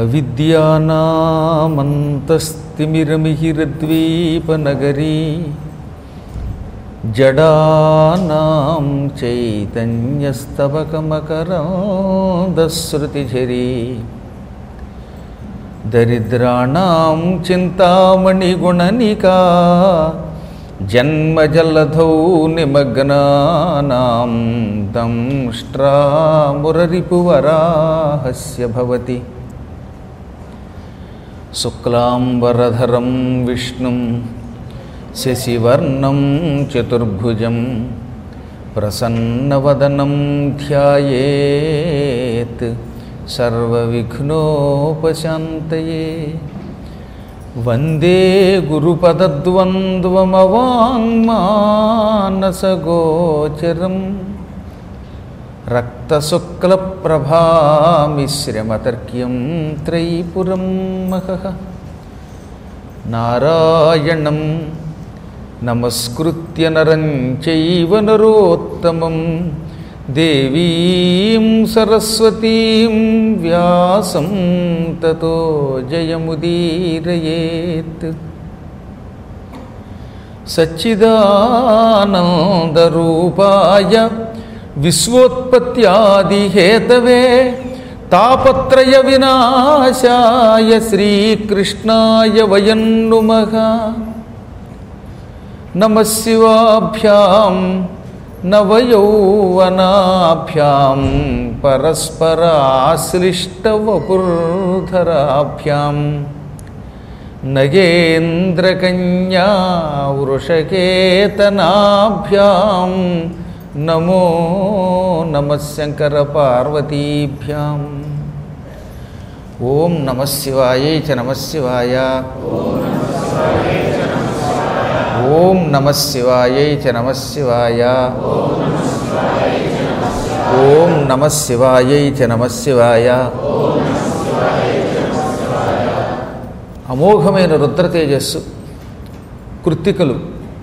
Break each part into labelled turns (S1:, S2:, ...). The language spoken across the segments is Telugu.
S1: అవిద్యానామంతస్తిమిరమిహిరద్వీపనగరీ జడానాం చైతన్యస్తవకమకరాంధశ్రుతిఝరీ దరిద్రాణం చింతామణిగుణనికా జన్మజలధౌ నిమగ్నానాం దంష్ట్రామురరిపువరాహస్య భవతి శుక్లాంబరధరం విష్ణుం శశివర్ణం చతుర్భుజం ప్రసన్నవదనం ధ్యాయేత్ సర్వవిఘ్నోపశాంతయే వందే గురుపదద్వంద్వమవాङ्మానసగోచరం రక్తశుక్లప్రభామిశ్రమతర్క్యం త్రైపురం మహః నారాయణం నమస్కృత్య నరం చైవ నరోత్తమం దేవీం సరస్వతీం వ్యాసం తతో జయముదీరయేత్ సచ్చిదానందరూపాయ విశ్వోత్పత్యాదిహేతవే తాపత్రయ వినాశాయ శ్రీకృష్ణాయ వయం నుమః నమశివాభ్యాం నవయౌవనాభ్యాం పరస్పరాశ్లిష్టవపుర్ధరాభ్యాం నగేంద్రకన్యా వృషకేతనాభ్యాం నమో నమశంకర పార్వతీభ్యాం ఓం నమ శివాయ చ నమ శివాయ ఓం నమ శివాయ చ నమ శివాయ ఓం నమ శివాయ చ నమ శివాయ అమోఘమైన రుద్ర తేజస్సు కృత్తికలు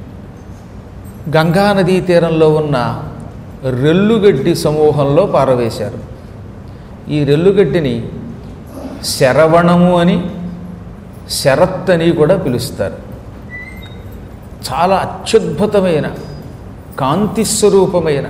S1: గంగానదీ తీరంలో ఉన్న రెల్లుగడ్డి సమూహంలో పారవేశారు ఈ రెల్లుగడ్డిని శరవణము అని శరత్ అని కూడా పిలుస్తారు చాలా అత్యద్భుతమైన కాంతిస్వరూపమైన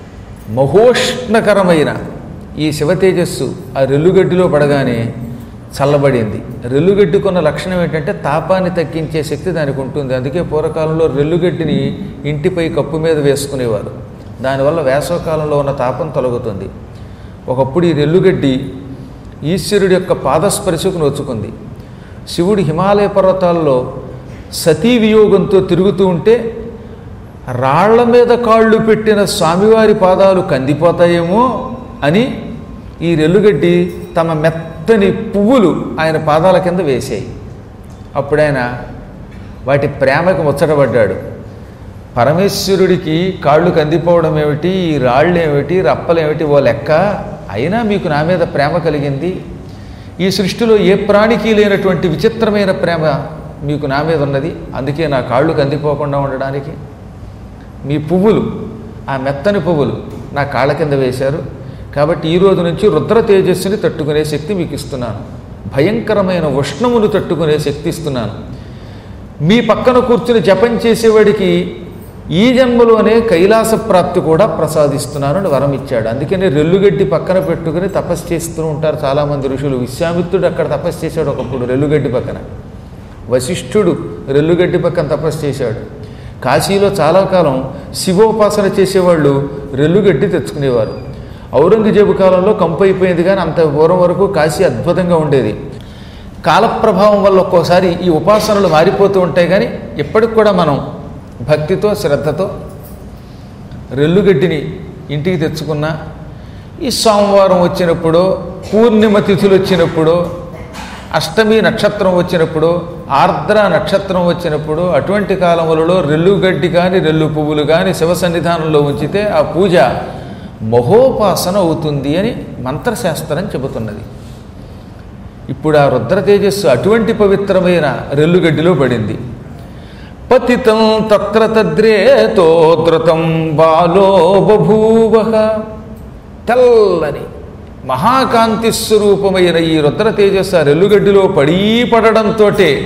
S1: మహోష్ణకరమైన ఈ శివతేజస్సు ఆ రెల్లుగడ్డిలో పడగానే చల్లబడింది రెల్లుగడ్డికున్న లక్షణం ఏంటంటే తాపాన్ని తగ్గించే శక్తి దానికి ఉంటుంది అందుకే పూర్వకాలంలో రెల్లుగడ్డిని ఇంటిపై కప్పు మీద వేసుకునేవారు దానివల్ల వేసవకాలంలో ఉన్న తాపం తొలగుతుంది ఒకప్పుడు ఈ రెల్లుగడ్డి ఈశ్వరుడి యొక్క పాదస్పర్శకు నోచుకుంది శివుడు హిమాలయ పర్వతాల్లో సతీ వియోగంతో తిరుగుతూ ఉంటే రాళ్ల మీద కాళ్ళు పెట్టిన స్వామివారి పాదాలు కందిపోతాయేమో అని ఈ రెల్లుగడ్డి తమ మెత్తని పువ్వులు ఆయన పాదాల కింద వేసాయి అప్పుడు ఆయన వాటి ప్రేమకు ముచ్చటపడ్డాడు పరమేశ్వరుడికి కాళ్ళు కందిపోవడం ఏమిటి ఈ రాళ్ళు ఏమిటి రప్పలేమిటి ఓ లెక్క అయినా మీకు నా మీద ప్రేమ కలిగింది ఈ సృష్టిలో ఏ ప్రాణికి లేనటువంటి విచిత్రమైన ప్రేమ మీకు నా మీద ఉన్నది అందుకే నా కాళ్ళు కందిపోకుండా ఉండడానికి మీ పువ్వులు ఆ మెత్తని పువ్వులు నా కాళ్ళ కింద వేశారు కాబట్టి ఈ రోజు నుంచి రుద్ర తేజస్సుని తట్టుకునే శక్తి మీకు ఇస్తున్నాను భయంకరమైన ఉష్ణమును తట్టుకునే శక్తి ఇస్తున్నాను మీ పక్కన కూర్చుని జపం చేసేవాడికి ఈ జన్మలోనే కైలాస ప్రాప్తి కూడా ప్రసాదిస్తున్నాను అని వరం ఇచ్చాడు అందుకని రెల్లుగడ్డి పక్కన పెట్టుకుని తపస్సు చేస్తూ ఉంటారు చాలామంది ఋషులు విశ్వామిత్రుడు అక్కడ తపస్సు చేశాడు ఒకప్పుడు రెల్లుగడ్డి పక్కన వశిష్ఠుడు రెల్లుగడ్డి పక్కన తపస్సు చేశాడు కాశీలో చాలా కాలం శివోపాసన చేసేవాళ్ళు రెల్లుగడ్డి తెచ్చుకునేవారు ఔరంగజేబు కాలంలో కంపు అయిపోయింది కానీ అంత పూర్వం వరకు కాశీ అద్భుతంగా ఉండేది కాలప్రభావం వల్ల ఒక్కోసారి ఈ ఉపాసనలు మారిపోతూ ఉంటాయి కానీ ఇప్పటికి కూడా మనం భక్తితో శ్రద్ధతో రెల్లుగడ్డిని ఇంటికి తెచ్చుకున్న ఈ సోమవారం వచ్చినప్పుడు పూర్ణిమ తిథులు వచ్చినప్పుడు అష్టమి నక్షత్రం వచ్చినప్పుడు ఆర్ద్ర నక్షత్రం వచ్చినప్పుడు అటువంటి కాలములలో రెల్లుగడ్డి కానీ రెల్లు పువ్వులు కానీ శివ సన్నిధానంలో ఉంచితే ఆ పూజ మహోపాసన అవుతుంది అని మంత్రశాస్త్రం చెబుతున్నది ఇప్పుడు ఆ రుద్ర తేజస్సు అటువంటి పవిత్రమైన రెల్లుగడ్డిలో పడింది పతితం తత్ర తద్రేతోద్రతం బాలో బభూవ తెల్లని మహాకాంతి స్వరూపమైన ఈ రుద్ర తేజస్సు ఆ రెల్లుగడ్డిలో పడీ పడడంతో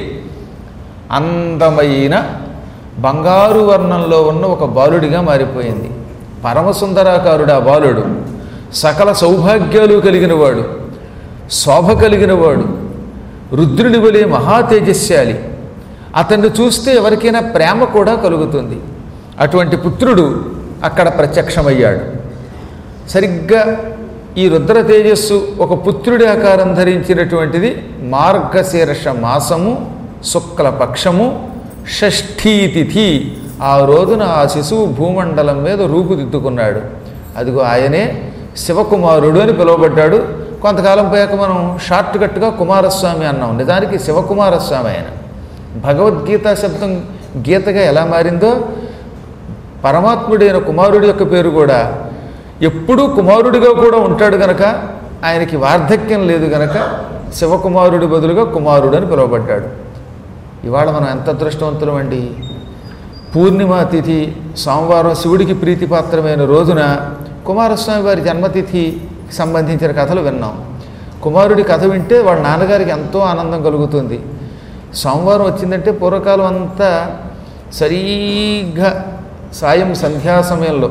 S1: అందమైన బంగారు వర్ణంలో ఉన్న ఒక బాలుడిగా మారిపోయింది పరమసుందరాకారుడు ఆ బాలుడు సకల సౌభాగ్యాలు కలిగినవాడు శోభ కలిగినవాడు రుద్రుడి వలె మహా తేజస్శాలి అతన్ని చూస్తే ఎవరికైనా ప్రేమ కూడా కలుగుతుంది అటువంటి పుత్రుడు అక్కడ ప్రత్యక్షమయ్యాడు సరిగ్గా ఈ రుద్ర తేజస్సు ఒక పుత్రుడి ఆకారం ధరించినటువంటిది మార్గశీర్ష మాసము శుక్ల పక్షము షష్ఠీ తిథి ఆ రోజున ఆ శిశువు భూమండలం మీద రూపుదిద్దుకున్నాడు అదిగో ఆయనే శివకుమారుడు అని పిలువబడ్డాడు కొంతకాలం పోయాక మనం షార్ట్ కట్గా కుమారస్వామి అన్నాం నిజానికి శివకుమారస్వామి ఆయన భగవద్గీత శబ్దం గీతగా ఎలా మారిందో పరమాత్ముడైన కుమారుడి యొక్క పేరు కూడా ఎప్పుడూ కుమారుడిగా కూడా ఉంటాడు గనక ఆయనకి వార్ధక్యం లేదు గనక శివకుమారుడి బదులుగా కుమారుడు అని పిలువబడ్డాడు ఇవాళ మనం ఎంత అదృష్టవంతులం అండి పూర్ణిమ తిథి సోమవారం శివుడికి ప్రీతిపాత్రమైన రోజున కుమారస్వామి వారి జన్మతిథికి సంబంధించిన కథలు విన్నాం కుమారుడి కథ వింటే వాళ్ళ నాన్నగారికి ఎంతో ఆనందం కలుగుతుంది సోమవారం వచ్చిందంటే పూర్వకాలం అంతా సరిగ్గా సాయం సంధ్యా సమయంలో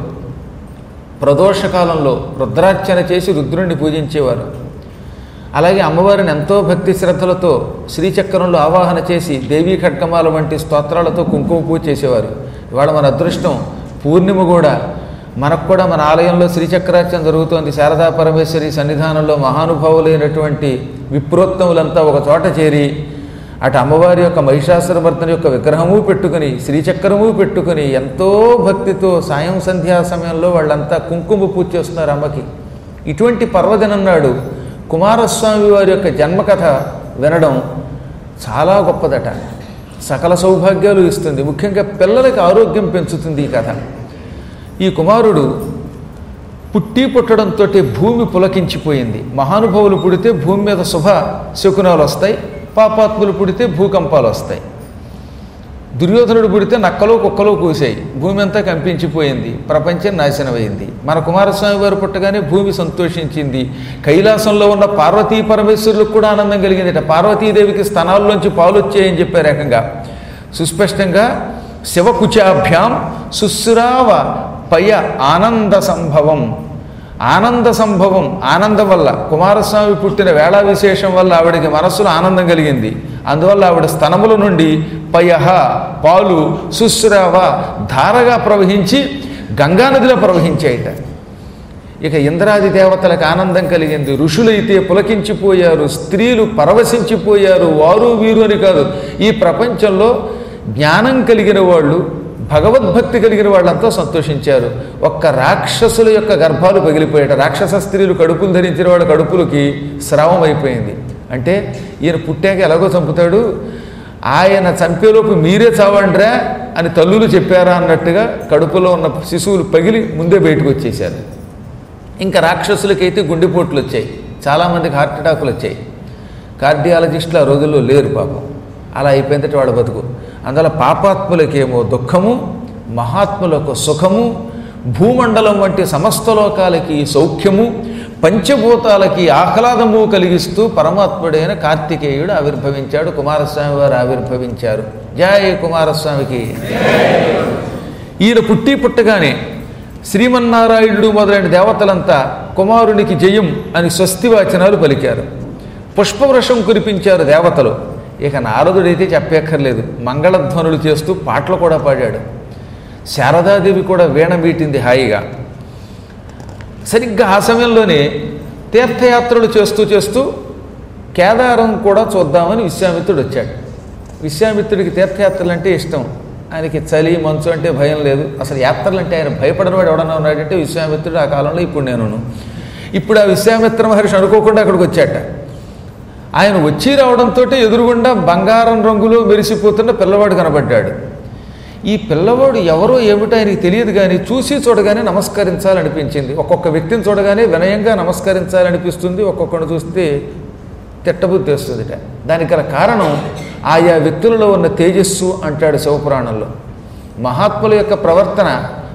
S1: ప్రదోషకాలంలో రుద్రార్చన చేసి రుద్రుణ్ణి పూజించేవారు అలాగే అమ్మవారిని ఎంతో భక్తి శ్రద్ధలతో శ్రీచక్రంలో ఆవాహన చేసి దేవీ ఖడ్గమాల వంటి స్తోత్రాలతో కుంకుమ పూజ చేసేవారు ఇవాళ మన అదృష్టం పూర్ణిమ కూడా మనకు కూడా మన ఆలయంలో శ్రీచక్రార్చన జరుగుతోంది శారదా పరమేశ్వరి సన్నిధానంలో మహానుభావులైనటువంటి విప్రోత్తములంతా ఒక చోట చేరి అటు అమ్మవారి యొక్క మహిషాసురమర్దన యొక్క విగ్రహము పెట్టుకుని శ్రీచక్రము పెట్టుకుని ఎంతో భక్తితో సాయం సంధ్యా సమయంలో వాళ్ళంతా కుంకుమ పూజ చేస్తున్నారు అమ్మకి ఇటువంటి పర్వదినం నాడు కుమారస్వామి వారి యొక్క జన్మకథ వినడం చాలా గొప్పదట సకల సౌభాగ్యాలు ఇస్తుంది ముఖ్యంగా పిల్లలకి ఆరోగ్యం పెంచుతుంది ఈ కథ ఈ కుమారుడు పుట్టి పుట్టడంతో భూమి పులకించిపోయింది మహానుభావులు పుడితే భూమి మీద శుభ శకునాలు వస్తాయి పాపాత్ములు పుడితే భూకంపాలు వస్తాయి దుర్యోధనుడు పుడితే నక్కలో కుక్కలో కూసాయి భూమి అంతా కంపించిపోయింది ప్రపంచం నాశనమైంది మన కుమారస్వామి వారు పుట్టగానే భూమి సంతోషించింది కైలాసంలో ఉన్న పార్వతీ పరమేశ్వరులకు కూడా ఆనందం కలిగింది పార్వతీదేవికి స్తనాల్లోంచి పాలు వచ్చాయని చెప్పారు ఏకంగా సుస్పష్టంగా శివకుచాభ్యాం సుశ్రావ పయ ఆనంద సంభవం ఆనంద సంభవం ఆనందం వల్ల కుమారస్వామి పుట్టిన వేళా విశేషం వల్ల ఆవిడకి మనస్సులో ఆనందం కలిగింది అందువల్ల ఆవిడ స్తనముల నుండి పయహ పాలు సుశ్రావ ధారగా ప్రవహించి గంగానదిలో ప్రవహించాయిట ఇక ఇంద్రాది దేవతలకు ఆనందం కలిగింది ఋషులైతే పులకించిపోయారు స్త్రీలు పరవశించిపోయారు వారు వీరు అని కాదు ఈ ప్రపంచంలో జ్ఞానం కలిగిన వాళ్ళు భగవద్భక్తి కలిగిన వాళ్ళంతా సంతోషించారు ఒక్క రాక్షసుల యొక్క గర్భాలు పగిలిపోయాట రాక్షస స్త్రీలు కడుపులు ధరించిన వాళ్ళ కడుపులకి స్రావం అయిపోయింది అంటే ఈయన పుట్టాక ఎలాగో చంపుతాడు ఆయన చంపేలోపు మీరే చావండ్రా అని తల్లులు చెప్పారా అన్నట్టుగా కడుపులో ఉన్న శిశువులు పగిలి ముందే బయటకు వచ్చేసారు ఇంకా రాక్షసులకైతే గుండెపోట్లు వచ్చాయి చాలామందికి హార్ట్ అటాకులు వచ్చాయి కార్డియాలజిస్టులు ఆ రోజుల్లో లేరు పాపం అలా అయిపోయిందట వాడు బతుకు అందువల్ల పాపాత్ములకేమో దుఃఖము మహాత్ములకు సుఖము భూమండలం వంటి సమస్త లోకాలకి సౌఖ్యము పంచభూతాలకి ఆహ్లాదము కలిగిస్తూ పరమాత్ముడైన కార్తికేయుడు ఆవిర్భవించాడు కుమారస్వామి వారు ఆవిర్భవించారు జయ కుమారస్వామికి ఈయన పుట్టి పుట్టగానే శ్రీమన్నారాయణుడు మొదలైన దేవతలంతా కుమారునికి జయం అని స్వస్తి వాచనాలు పలికారు పుష్పవృషం కురిపించారు దేవతలు ఇక నారదుడైతే చెప్పక్కర్లేదు మంగళధ్వనులు చేస్తూ పాటలు కూడా పాడాడు శారదాదేవి కూడా వీణ మీటింది హాయిగా సరిగ్గా ఆ సమయంలోనే తీర్థయాత్రలు చేస్తూ చేస్తూ కేదారం కూడా చూద్దామని విశ్వామిత్రుడు వచ్చాడు విశ్వామిత్రుడికి తీర్థయాత్రలు అంటే ఇష్టం ఆయనకి చలి మంచు అంటే భయం లేదు అసలు యాత్రలు అంటే ఆయన భయపడని వాడు ఎవడన్నా ఉన్నాడంటే విశ్వామిత్రుడు ఆ కాలంలో ఇప్పుడు నేను ఇప్పుడు ఆ విశ్వామిత్ర మహర్షి అనుకోకుండా అక్కడికి వచ్చాట ఆయన వచ్చి రావడంతో ఎదురుగుండా బంగారం రంగులో మెరిసిపోతున్న పిల్లవాడు కనబడ్డాడు ఈ పిల్లవాడు ఎవరో ఏమిటో ఆయనకి తెలియదు కానీ చూసి చూడగానే నమస్కరించాలనిపించింది ఒక్కొక్క వ్యక్తిని చూడగానే వినయంగా నమస్కరించాలనిపిస్తుంది ఒక్కొక్కడు చూస్తే తిట్టబుద్ధి వస్తుందిట దానికి గల కారణం ఆయా వ్యక్తులలో ఉన్న తేజస్సు అంటాడు శివపురాణంలో మహాత్ముల యొక్క ప్రవర్తన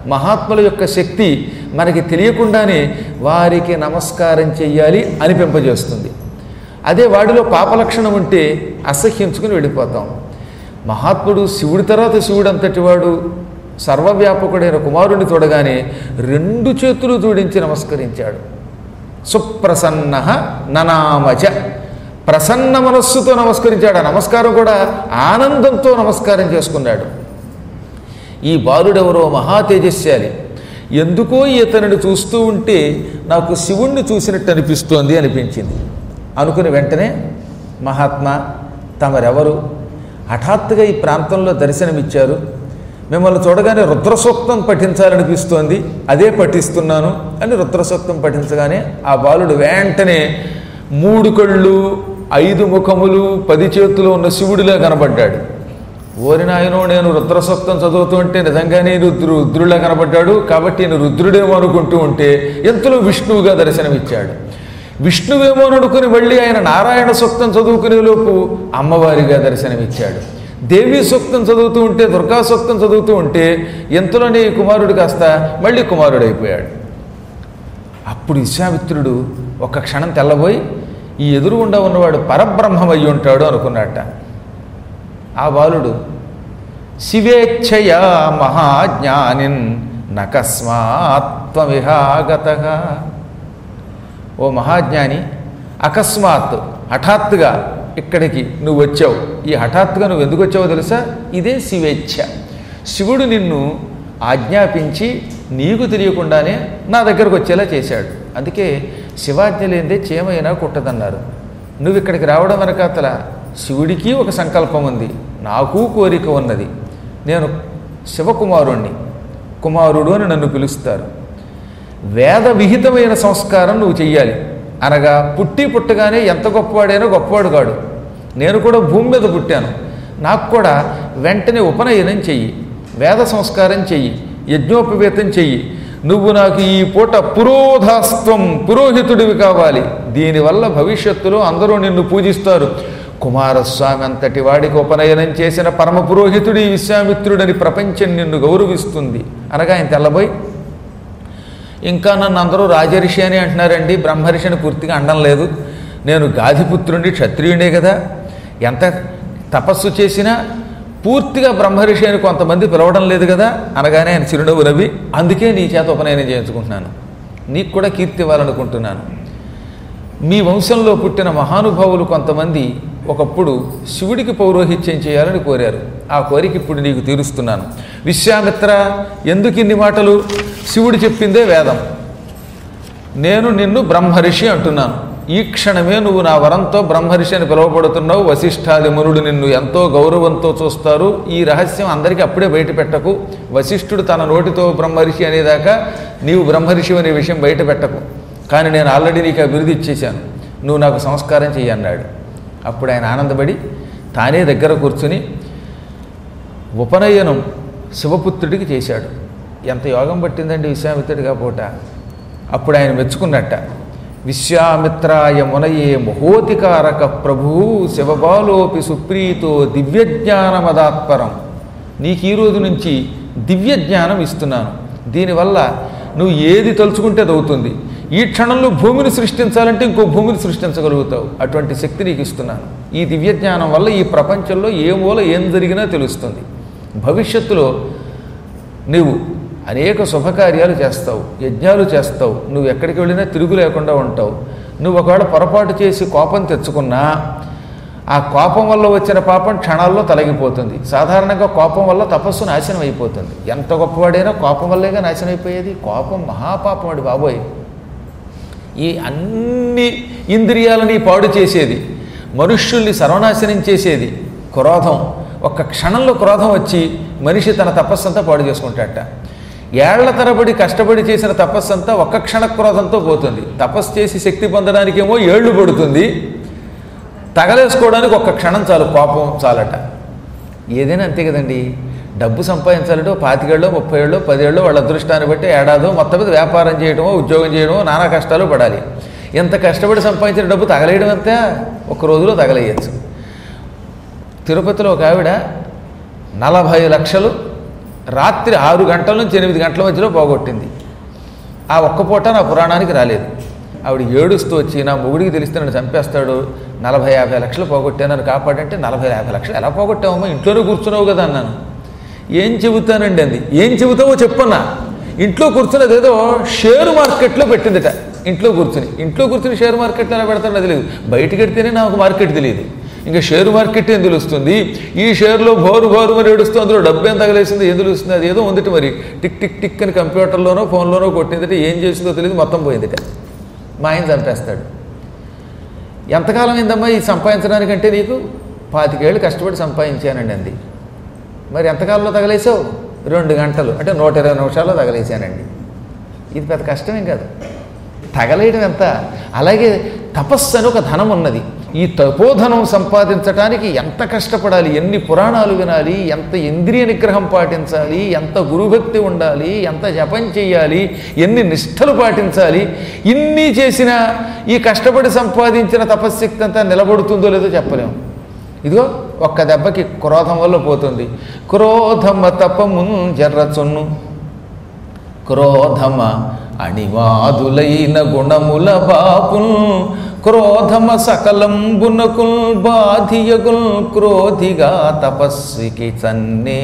S1: మహాత్ముల యొక్క శక్తి మనకి తెలియకుండానే వారికి నమస్కారం చెయ్యాలి అనిపింపజేస్తుంది అదే వాడిలో పాపలక్షణం ఉంటే అసహ్యించుకుని వెళ్ళిపోతాం మహాత్ముడు శివుడి తర్వాత శివుడు అంతటి వాడు సర్వవ్యాపకుడైన కుమారుడిని చూడగానే రెండు చేతులు జోడించి నమస్కరించాడు సుప్రసన్న ననామచ ప్రసన్న మనస్సుతో నమస్కరించాడు ఆ నమస్కారం కూడా ఆనందంతో నమస్కారం చేసుకున్నాడు ఈ బాలుడెవరో మహా తేజస్శాలి ఎందుకో ఇతనిని చూస్తూ ఉంటే నాకు శివుణ్ణి చూసినట్టు అనిపిస్తోంది అనిపించింది అనుకుని వెంటనే మహాత్మా తమరెవరు హఠాత్తుగా ఈ ప్రాంతంలో దర్శనమిచ్చారు మిమ్మల్ని చూడగానే రుద్రసూక్తం పఠించాలనిపిస్తోంది అదే పఠిస్తున్నాను అని రుద్రసూక్తం పఠించగానే ఆ బాలుడు వెంటనే మూడు కళ్ళు ఐదు ముఖములు పది చేతులు ఉన్న శివుడిలా కనబడ్డాడు ఓరి నాయనో నేను రుద్రసూక్తం చదువుతూ ఉంటే నిజంగానే రుద్రు రుద్రులా కనబడ్డాడు కాబట్టి నేను రుద్రుడేమో అనుకుంటూ ఉంటే ఎంతలో విష్ణువుగా దర్శనమిచ్చాడు విష్ణువేమో అని అనుకుని మళ్ళీ ఆయన నారాయణ సూక్తం చదువుకునే లోపు అమ్మవారిగా దర్శనమిచ్చాడు దేవీ సూక్తం చదువుతూ ఉంటే దుర్గా సూక్తం చదువుతూ ఉంటే ఎంతలోనే ఈ కుమారుడు కాస్త మళ్ళీ కుమారుడైపోయాడు అప్పుడు విశ్వామిత్రుడు ఒక్క క్షణం తెల్లబోయి ఈ ఎదురుగుండా ఉన్నవాడు పరబ్రహ్మం అయి ఉంటాడు అనుకున్నట్ట ఆ బాలుడు శివేచ్ఛయా మహాజ్ఞానిన్ నకస్మాత్వమిహాగత ఓ మహాజ్ఞాని అకస్మాత్ హఠాత్తుగా ఇక్కడికి నువ్వు వచ్చావు ఈ హఠాత్తుగా నువ్వు ఎందుకు వచ్చావో తెలుసా ఇదే శివేచ్ఛ శివుడు నిన్ను ఆజ్ఞాపించి నీకు తెలియకుండానే నా దగ్గరకు వచ్చేలా చేశాడు అందుకే శివాజ్ఞ లేనిదే చేమైనా కుట్టదన్నారు నువ్వు ఇక్కడికి రావడం వెనకాతల శివుడికి ఒక సంకల్పం ఉంది నాకు కోరిక ఉన్నది నేను శివకుమారుణ్ణి కుమారుడు అని నన్ను పిలుస్తారు వేద విహితమైన సంస్కారం నువ్వు చెయ్యాలి అనగా పుట్టి పుట్టగానే ఎంత గొప్పవాడైనా గొప్పవాడు కాడు నేను కూడా భూమి మీద పుట్టాను నాకు కూడా వెంటనే ఉపనయనం చెయ్యి వేద సంస్కారం చెయ్యి యజ్ఞోపవేతం చెయ్యి నువ్వు నాకు ఈ పూట పురోధాస్త్వం పురోహితుడివి కావాలి దీనివల్ల భవిష్యత్తులో అందరూ నిన్ను పూజిస్తారు కుమారస్వామి అంతటి వాడికి ఉపనయనం చేసిన పరమ పురోహితుడి విశ్వామిత్రుడని ప్రపంచం నిన్ను గౌరవిస్తుంది అనగా ఆయన తెల్లబోయి ఇంకా నన్ను అందరూ రాజర్షి అని అంటున్నారండి బ్రహ్మర్షి అని పూర్తిగా అనడం లేదు నేను గాధిపుత్రుండి క్షత్రియుడే కదా ఎంత తపస్సు చేసినా పూర్తిగా బ్రహ్మర్షి అని కొంతమంది పిలవడం లేదు కదా అనగానే ఆయన చిరునవ్వు నవ్వి అందుకే నీ చేత ఉపనయనం చేయించుకుంటున్నాను నీకు కూడా కీర్తి ఇవ్వాలనుకుంటున్నాను మీ వంశంలో పుట్టిన మహానుభావులు కొంతమంది ఒకప్పుడు శివుడికి పౌరోహిత్యం చేయాలని కోరారు ఆ కోరిక ఇప్పుడు నీకు తీరుస్తున్నాను విశ్వామిత్ర ఎందుకు ఇన్ని మాటలు శివుడు చెప్పిందే వేదం నేను నిన్ను బ్రహ్మర్షి అంటున్నాను ఈ క్షణమే నువ్వు నా వరంతో బ్రహ్మర్షి అని పిలువబడుతున్నావు వశిష్ఠాది మునుడు నిన్ను ఎంతో గౌరవంతో చూస్తారు ఈ రహస్యం అందరికీ అప్పుడే బయట పెట్టకు వశిష్ఠుడు తన నోటితో బ్రహ్మర్షి అనేదాకా నీవు బ్రహ్మర్షి అనే విషయం బయట పెట్టకు కానీ నేను ఆల్రెడీ నీకు అభివృద్ధి ఇచ్చేశాను నువ్వు నాకు సంస్కారం చెయ్యి అన్నాడు అప్పుడు ఆయన ఆనందపడి తానే దగ్గర కూర్చుని ఉపనయనం శివపుత్రుడికి చేశాడు ఎంత యోగం పట్టిందండి విశ్వామిత్రుడిగా పూట అప్పుడు ఆయన మెచ్చుకున్నట్ట విశ్వామిత్రాయ మునయే మహోతికారక ప్రభు శివబాలోపి సుప్రీతో దివ్యజ్ఞానమదాత్పరం నీకు ఈ రోజు నుంచి దివ్య జ్ఞానం ఇస్తున్నాను దీనివల్ల నువ్వు ఏది తలుచుకుంటే అది అవుతుంది ఈ క్షణంలో భూమిని సృష్టించాలంటే ఇంకో భూమిని సృష్టించగలుగుతావు అటువంటి శక్తి నీకు ఇస్తున్నాను ఈ దివ్య జ్ఞానం వల్ల ఈ ప్రపంచంలో ఏ మూల ఏం జరిగినా తెలుస్తుంది భవిష్యత్తులో నీవు అనేక శుభకార్యాలు చేస్తావు యజ్ఞాలు చేస్తావు నువ్వు ఎక్కడికి వెళ్ళినా తిరుగు లేకుండా ఉంటావు నువ్వు ఒకవేళ పొరపాటు చేసి కోపం తెచ్చుకున్నా ఆ కోపం వల్ల వచ్చిన పాపం క్షణాల్లో తొలగిపోతుంది సాధారణంగా కోపం వల్ల తపస్సు నాశనం అయిపోతుంది ఎంత గొప్పవాడైనా కోపం వల్లేగా నాశనం అయిపోయేది కోపం మహాపాపం వాడి బాబోయ్ ఈ అన్ని ఇంద్రియాలని పాడు చేసేది మనుష్యుల్ని సర్వనాశనం చేసేది క్రోధం ఒక్క క్షణంలో క్రోధం వచ్చి మనిషి తన తపస్సంతా పాడు చేసుకుంటాడట ఏళ్ల తరబడి కష్టపడి చేసిన తపస్సంతా ఒక్క క్షణ క్రోధంతో పోతుంది తపస్సు చేసి శక్తి పొందడానికేమో ఏళ్ళు పడుతుంది తగలేసుకోవడానికి ఒక్క క్షణం చాలు కోపం చాలట ఏదైనా అంతే కదండి డబ్బు సంపాదించాలంటే ఓ పాతికేళ్ళలో ముప్పై ఏళ్ళు పదేళ్ళు వాళ్ళ అదృష్టాన్ని బట్టి ఏడాదో మొత్తం మీద వ్యాపారం చేయడమో ఉద్యోగం చేయడమో నానా కష్టాలు పడాలి ఎంత కష్టపడి సంపాదించిన డబ్బు తగలేయడం అంతా ఒక రోజులో తగలేయచ్చు తిరుపతిలో ఒక ఆవిడ నలభై లక్షలు రాత్రి ఆరు గంటల నుంచి ఎనిమిది గంటల మధ్యలో పోగొట్టింది ఆ ఒక్క పూట నా పురాణానికి రాలేదు ఆవిడ ఏడుస్తూ వచ్చి నా మొగుడికి తెలిస్తే నన్ను చంపేస్తాడు నలభై యాభై లక్షలు పోగొట్టానని కాపాడంటే నలభై యాభై లక్షలు ఎలా పోగొట్టావమ్మా ఇంట్లోనే కూర్చున్నావు కదా అన్నాను ఏం చెబుతానండి అంది ఏం చెబుతావో చెప్పన్నా ఇంట్లో కూర్చున్నది ఏదో షేర్ మార్కెట్లో పెట్టిందిట ఇంట్లో కూర్చుని ఇంట్లో కూర్చుని షేర్ మార్కెట్లో ఎలా పెడతాడో తెలియదు బయటికి వెడితేనే నాకు మార్కెట్ తెలియదు ఇంకా షేర్ మార్కెట్ ఏం తెలుస్తుంది ఈ షేర్లో భోరు భోరు మరి ఏడుస్తూ అందులో డబ్బు ఏం తగలేసింది ఏం తెలుస్తుంది అది ఏదో ఉందిట మరి టిక్ టిక్ టిక్ అని కంప్యూటర్లోనో ఫోన్లోనో కొట్టిందిట ఏం చేసిందో తెలియదు మొత్తం పోయిందిట మా ఆయన చంపేస్తాడు ఎంతకాలం అయిందమ్మా ఈ సంపాదించడానికంటే నీకు పాతికేళ్ళు కష్టపడి సంపాదించానండి అంది మరి ఎంతకాలంలో తగలేసావు రెండు గంటలు అంటే నూట ఇరవై నిమిషాల్లో తగలేసానండి ఇది పెద్ద కష్టమేం కాదు తగలేయడం ఎంత అలాగే తపస్సు అని ఒక ధనం ఉన్నది ఈ తపోధనం సంపాదించడానికి ఎంత కష్టపడాలి ఎన్ని పురాణాలు వినాలి ఎంత ఇంద్రియ నిగ్రహం పాటించాలి ఎంత గురుభక్తి ఉండాలి ఎంత జపం చేయాలి ఎన్ని నిష్ఠలు పాటించాలి ఇన్ని చేసినా ఈ కష్టపడి సంపాదించిన తపశ్శక్తి అంతా నిలబడుతుందో లేదో చెప్పలేము ఇదిగో ఒక్క దెబ్బకి క్రోధం వల్ల పోతుంది క్రోధమ తపమున్ జర్రచున్ను క్రోధమ అణివాదులైన గుణముల బాపుల్ క్రోధమ సకలంబునకుల్ బాధియగుల్ క్రోధిగా తపస్వికి చన్నే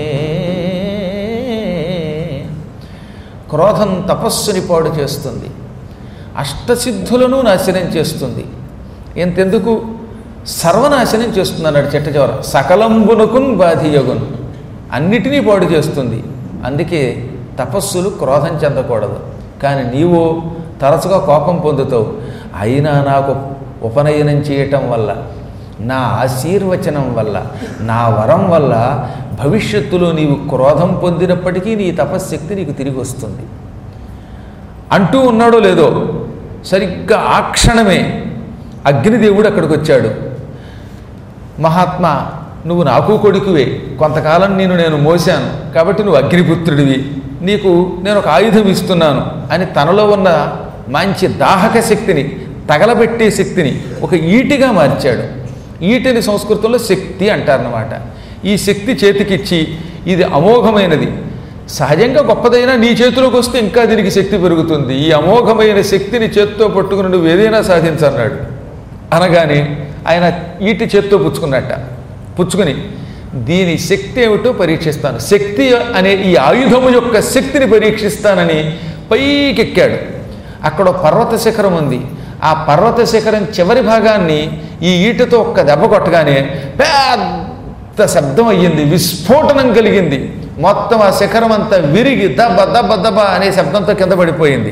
S1: క్రోధం తపస్సుని పాడు చేస్తుంది అష్టసిద్ధులను నాశనం చేస్తుంది ఎంతెందుకు సర్వనాశనం చేస్తుంది అన్నాడు చెట్ట చివర సకలంబునకున్ బాధియగున్ అన్నిటినీ పాడు చేస్తుంది అందుకే తపస్సులు క్రోధం చెందకూడదు కానీ నీవు తరచుగా కోపం పొందుతావు అయినా నాకు ఉపనయనం చేయటం వల్ల నా ఆశీర్వచనం వల్ల నా వరం వల్ల భవిష్యత్తులో నీవు క్రోధం పొందినప్పటికీ నీ తపశ్శక్తి నీకు తిరిగి వస్తుంది అంటూ ఉన్నాడో లేదో సరిగ్గా ఆ క్షణమే అగ్నిదేవుడు అక్కడికి వచ్చాడు మహాత్మా నువ్వు నాకు కొడుకువే కొంతకాలం నేను నేను మోశాను కాబట్టి నువ్వు అగ్నిపుత్రుడివి నీకు నేను ఒక ఆయుధం ఇస్తున్నాను అని తనలో ఉన్న మంచి దాహక శక్తిని తగలబెట్టే శక్తిని ఒక ఈటిగా మార్చాడు ఈటిని సంస్కృతంలో శక్తి అంటారన్నమాట ఈ శక్తి చేతికిచ్చి ఇది అమోఘమైనది సహజంగా గొప్పదైనా నీ చేతిలోకి వస్తే ఇంకా దీనికి శక్తి పెరుగుతుంది ఈ అమోఘమైన శక్తిని చేత్తో పట్టుకుని నువ్వు ఏదైనా సాధించన్నాడు అనగానే ఆయన ఈటి చేత్తో పుచ్చుకున్నట్ట పుచ్చుకుని దీని శక్తి ఏమిటో పరీక్షిస్తాను శక్తి అనే ఈ ఆయుధము యొక్క శక్తిని పరీక్షిస్తానని పైకెక్కాడు అక్కడ ఒక పర్వత శిఖరం ఉంది ఆ పర్వత శిఖరం చివరి భాగాన్ని ఈ ఈటతో ఒక్క దెబ్బ కొట్టగానే పెద్ద శబ్దం అయ్యింది విస్ఫోటనం కలిగింది మొత్తం ఆ శిఖరం అంతా విరిగి దబ్బ దబ్బ దబ్బ అనే శబ్దంతో కింద పడిపోయింది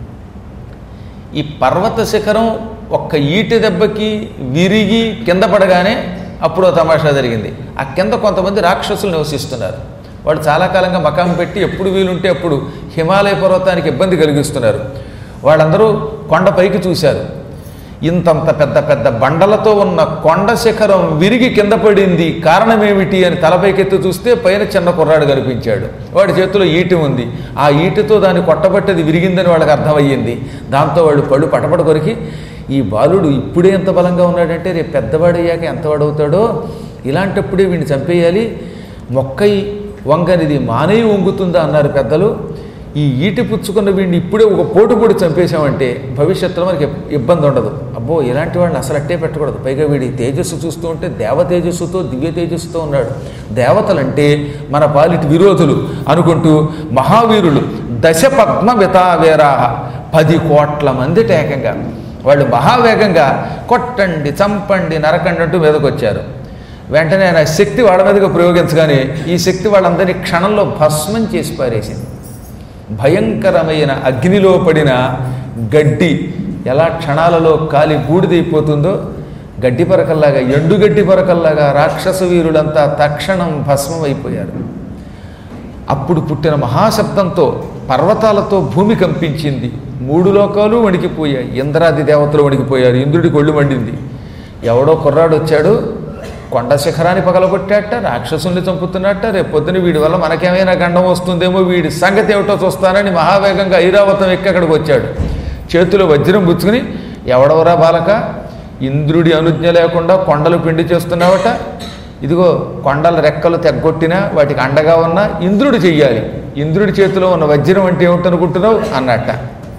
S1: ఈ పర్వత శిఖరం ఒక్క ఈటి దెబ్బకి విరిగి కింద పడగానే అప్పుడు ఓ తమాషా జరిగింది ఆ కింద కొంతమంది రాక్షసులు నివసిస్తున్నారు వాళ్ళు చాలా కాలంగా మకాం పెట్టి ఎప్పుడు వీలుంటే అప్పుడు హిమాలయ పర్వతానికి ఇబ్బంది కలిగిస్తున్నారు వాళ్ళందరూ కొండ పైకి చూశారు ఇంతంత పెద్ద పెద్ద బండలతో ఉన్న కొండ శిఖరం విరిగి కింద పడింది కారణమేమిటి అని తలపైకెత్తి చూస్తే పైన చిన్న కుర్రాడు కనిపించాడు వాడి చేతిలో ఈటి ఉంది ఆ ఈటితో దాన్ని కొట్టబట్టది విరిగిందని వాళ్ళకి అర్థమయ్యింది దాంతో వాళ్ళు పళ్ళు పటపట కొరికి ఈ బాలుడు ఇప్పుడే ఎంత బలంగా ఉన్నాడంటే రేపు పెద్దవాడయ్యాక ఎంత వాడవుతాడో ఇలాంటప్పుడే వీడిని చంపేయాలి మొక్కై వంగనిది మానేయి వంగుతుందా అన్నారు పెద్దలు ఈ ఈటి పుచ్చుకున్న వీడిని ఇప్పుడే ఒక పోటు పొడి చంపేశామంటే భవిష్యత్తులో మనకి ఇబ్బంది ఉండదు అబ్బో ఇలాంటి వాడిని అసలు అట్టే పెట్టకూడదు పైగా వీడి తేజస్సు చూస్తూ ఉంటే దేవ తేజస్సుతో దివ్య తేజస్సుతో ఉన్నాడు దేవతలంటే మన పాలిటి విరోధులు అనుకుంటూ మహావీరులు దశ పద్మ వితావేరాహ పది కోట్ల మంది ఏకంగా వాళ్ళు మహావేగంగా కొట్టండి చంపండి నరకండి అంటూ మీదకి వచ్చారు వెంటనే ఆయన శక్తి వాళ్ళ మీదగా ప్రయోగించగానే ఈ శక్తి వాళ్ళందరినీ క్షణంలో భస్మం చేసి పారేసింది భయంకరమైన అగ్నిలో పడిన గడ్డి ఎలా క్షణాలలో కాలి బూడిదైపోతుందో గడ్డి పరకల్లాగా ఎండుగడ్డి పరకల్లాగా రాక్షస వీరులంతా తక్షణం భస్మం అయిపోయారు అప్పుడు పుట్టిన మహాశబ్దంతో పర్వతాలతో భూమి కంపించింది మూడు లోకాలు వణికిపోయాయి ఇంద్రాది దేవతలు వణికిపోయారు ఇంద్రుడికి ఒళ్ళు మండింది ఎవడో కుర్రాడు వచ్చాడు కొండ శిఖరాన్ని పగలగొట్టాట రాక్షసుల్ని చంపుతున్నట్ట రేపు పొద్దున వీడి వల్ల మనకేమైనా గండం వస్తుందేమో వీడి సంగతి ఏమిటో చూస్తానని మహావేగంగా ఐరావతం ఎక్కి అక్కడికి వచ్చాడు చేతిలో వజ్రం పుచ్చుకుని ఎవడవరా బాలక ఇంద్రుడి అనుజ్ఞ లేకుండా కొండలు పిండి చేస్తున్నావట ఇదిగో కొండల రెక్కలు తెగ్గొట్టినా వాటికి అండగా ఉన్న ఇంద్రుడు చెయ్యాలి ఇంద్రుడి చేతిలో ఉన్న వజ్రం అంటే ఏమిటనుకుంటున్నావు అన్నట్ట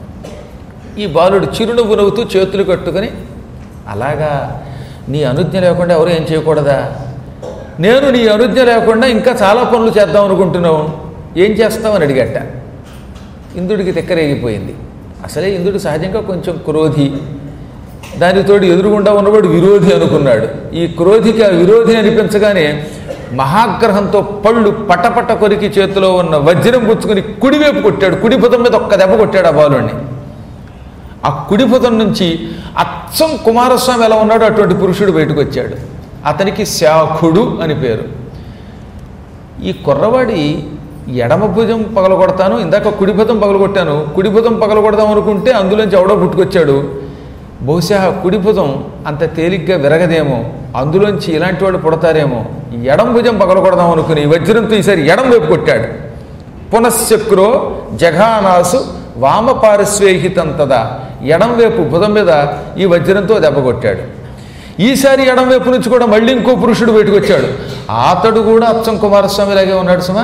S1: ఈ బాలుడు చిరునవ్వు నవ్వుతూ చేతులు కట్టుకొని అలాగా నీ అనుజ్ఞ లేకుండా ఎవరు ఏం చేయకూడదా నేను నీ అనుజ్ఞ లేకుండా ఇంకా చాలా పనులు చేద్దాం అనుకుంటున్నావు ఏం చేస్తామని అడిగట ఇంద్రుడికి తిక్కరేగిపోయింది అసలే ఇంద్రుడు సహజంగా కొంచెం క్రోధి దానితోటి ఎదురుగుండా ఉన్నవాడు విరోధి అనుకున్నాడు ఈ క్రోధికి ఆ విరోధి అనిపించగానే మహాగ్రహంతో పళ్ళు పటపట కొరికి చేతిలో ఉన్న వజ్రం పుచ్చుకుని కుడివైపు కొట్టాడు కుడి భుజం మీద ఒక్క దెబ్బ కొట్టాడు ఆ బాలుడిని ఆ కుడి భుజం నుంచి అచ్చం కుమారస్వామి ఎలా ఉన్నాడో అటువంటి పురుషుడు బయటకు వచ్చాడు అతనికి శాఖుడు అని పేరు ఈ కుర్రవాడి ఎడమ భుజం పగలగొడతాను ఇందాక కుడి భుజం పగలగొట్టాను కుడి భుజం పగలగొడదాం అనుకుంటే అందులోంచి ఎవడో పుట్టుకొచ్చాడు బహుశా కుడి భుజం అంత తేలిగ్గా విరగదేమో అందులోంచి ఇలాంటి వాళ్ళు పుడతారేమో ఎడం భుజం పగలగొడదాం అనుకుని వజ్రంతో ఈసారి ఎడం వైపు కొట్టాడు పునశ్చక్రో జఘానాసు వామ పారిశ్వేహితంతదా ఎడం వైపు భుజం మీద ఈ వజ్రంతో దెబ్బ కొట్టాడు ఈసారి ఎడం వైపు నుంచి కూడా మళ్ళీ ఇంకో పురుషుడు బయటకు వచ్చాడు అతడు కూడా అచ్చం కుమారస్వామిలాగే ఉన్నాడు సుమా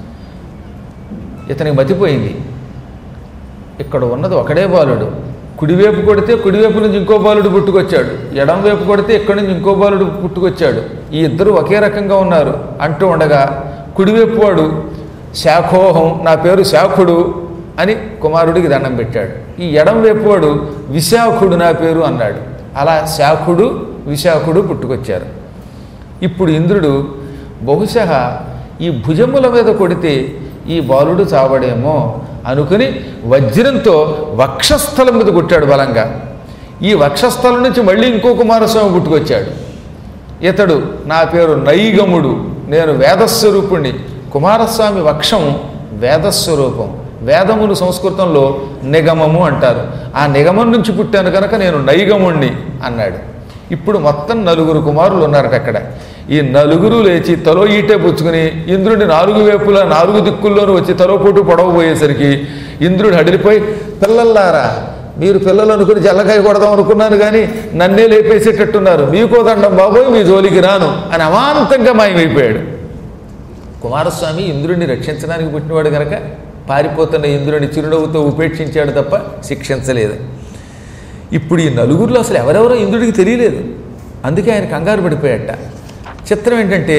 S1: ఇతనికి మతిపోయింది ఇక్కడ ఉన్నది ఒకడే బాలుడు కుడివైపు కొడితే కుడివైపు నుంచి ఇంకో బాలుడు పుట్టుకొచ్చాడు ఎడం వైపు కొడితే ఇక్కడి నుంచి ఇంకో బాలుడు పుట్టుకొచ్చాడు ఈ ఇద్దరు ఒకే రకంగా ఉన్నారు అంటూ ఉండగా కుడివైపు వాడు శాఖోహం నా పేరు శాఖుడు అని కుమారుడికి దండం పెట్టాడు ఈ ఎడం వైపు వాడు విశాఖుడు నా పేరు అన్నాడు అలా శాఖుడు విశాఖుడు పుట్టుకొచ్చారు ఇప్పుడు ఇంద్రుడు బహుశా ఈ భుజముల మీద కొడితే ఈ బాలుడు చావడేమో అనుకుని వజ్రంతో వక్షస్థలం మీద కొట్టాడు బలంగా ఈ వక్షస్థలం నుంచి మళ్ళీ ఇంకో కుమారస్వామి పుట్టుకొచ్చాడు ఇతడు నా పేరు నైగముడు నేను వేదస్వరూపుణ్ణి కుమారస్వామి వక్షం వేదస్వరూపం వేదమును సంస్కృతంలో నిగమము అంటారు ఆ నిగమం నుంచి పుట్టాను కనుక నేను నైగముణ్ణి అన్నాడు ఇప్పుడు మొత్తం నలుగురు కుమారులు ఉన్నారట అక్కడ ఈ నలుగురు లేచి తలో ఈటే పుచ్చుకుని ఇంద్రుడి నాలుగు వైపులా నాలుగు దిక్కుల్లోనూ వచ్చి తలో పోటు పొడవబోయేసరికి ఇంద్రుడు హడిలిపోయి పిల్లల్లారా మీరు పిల్లలు అనుకుని జల్లకాయ కొడదాం అనుకున్నాను కానీ నన్నే లేపేసేటట్టున్నారు మీకో దండం బాబోయ్ మీ జోలికి రాను అని అమాంతంగా మాయమైపోయాడు కుమారస్వామి ఇంద్రుడిని రక్షించడానికి పుట్టినవాడు కనుక పారిపోతున్న ఇంద్రుడిని చిరునవ్వుతో ఉపేక్షించాడు తప్ప శిక్షించలేదు ఇప్పుడు ఈ నలుగురిలో అసలు ఎవరెవరో ఇంద్రుడికి తెలియలేదు అందుకే ఆయన కంగారు పడిపోయాట చిత్రం ఏంటంటే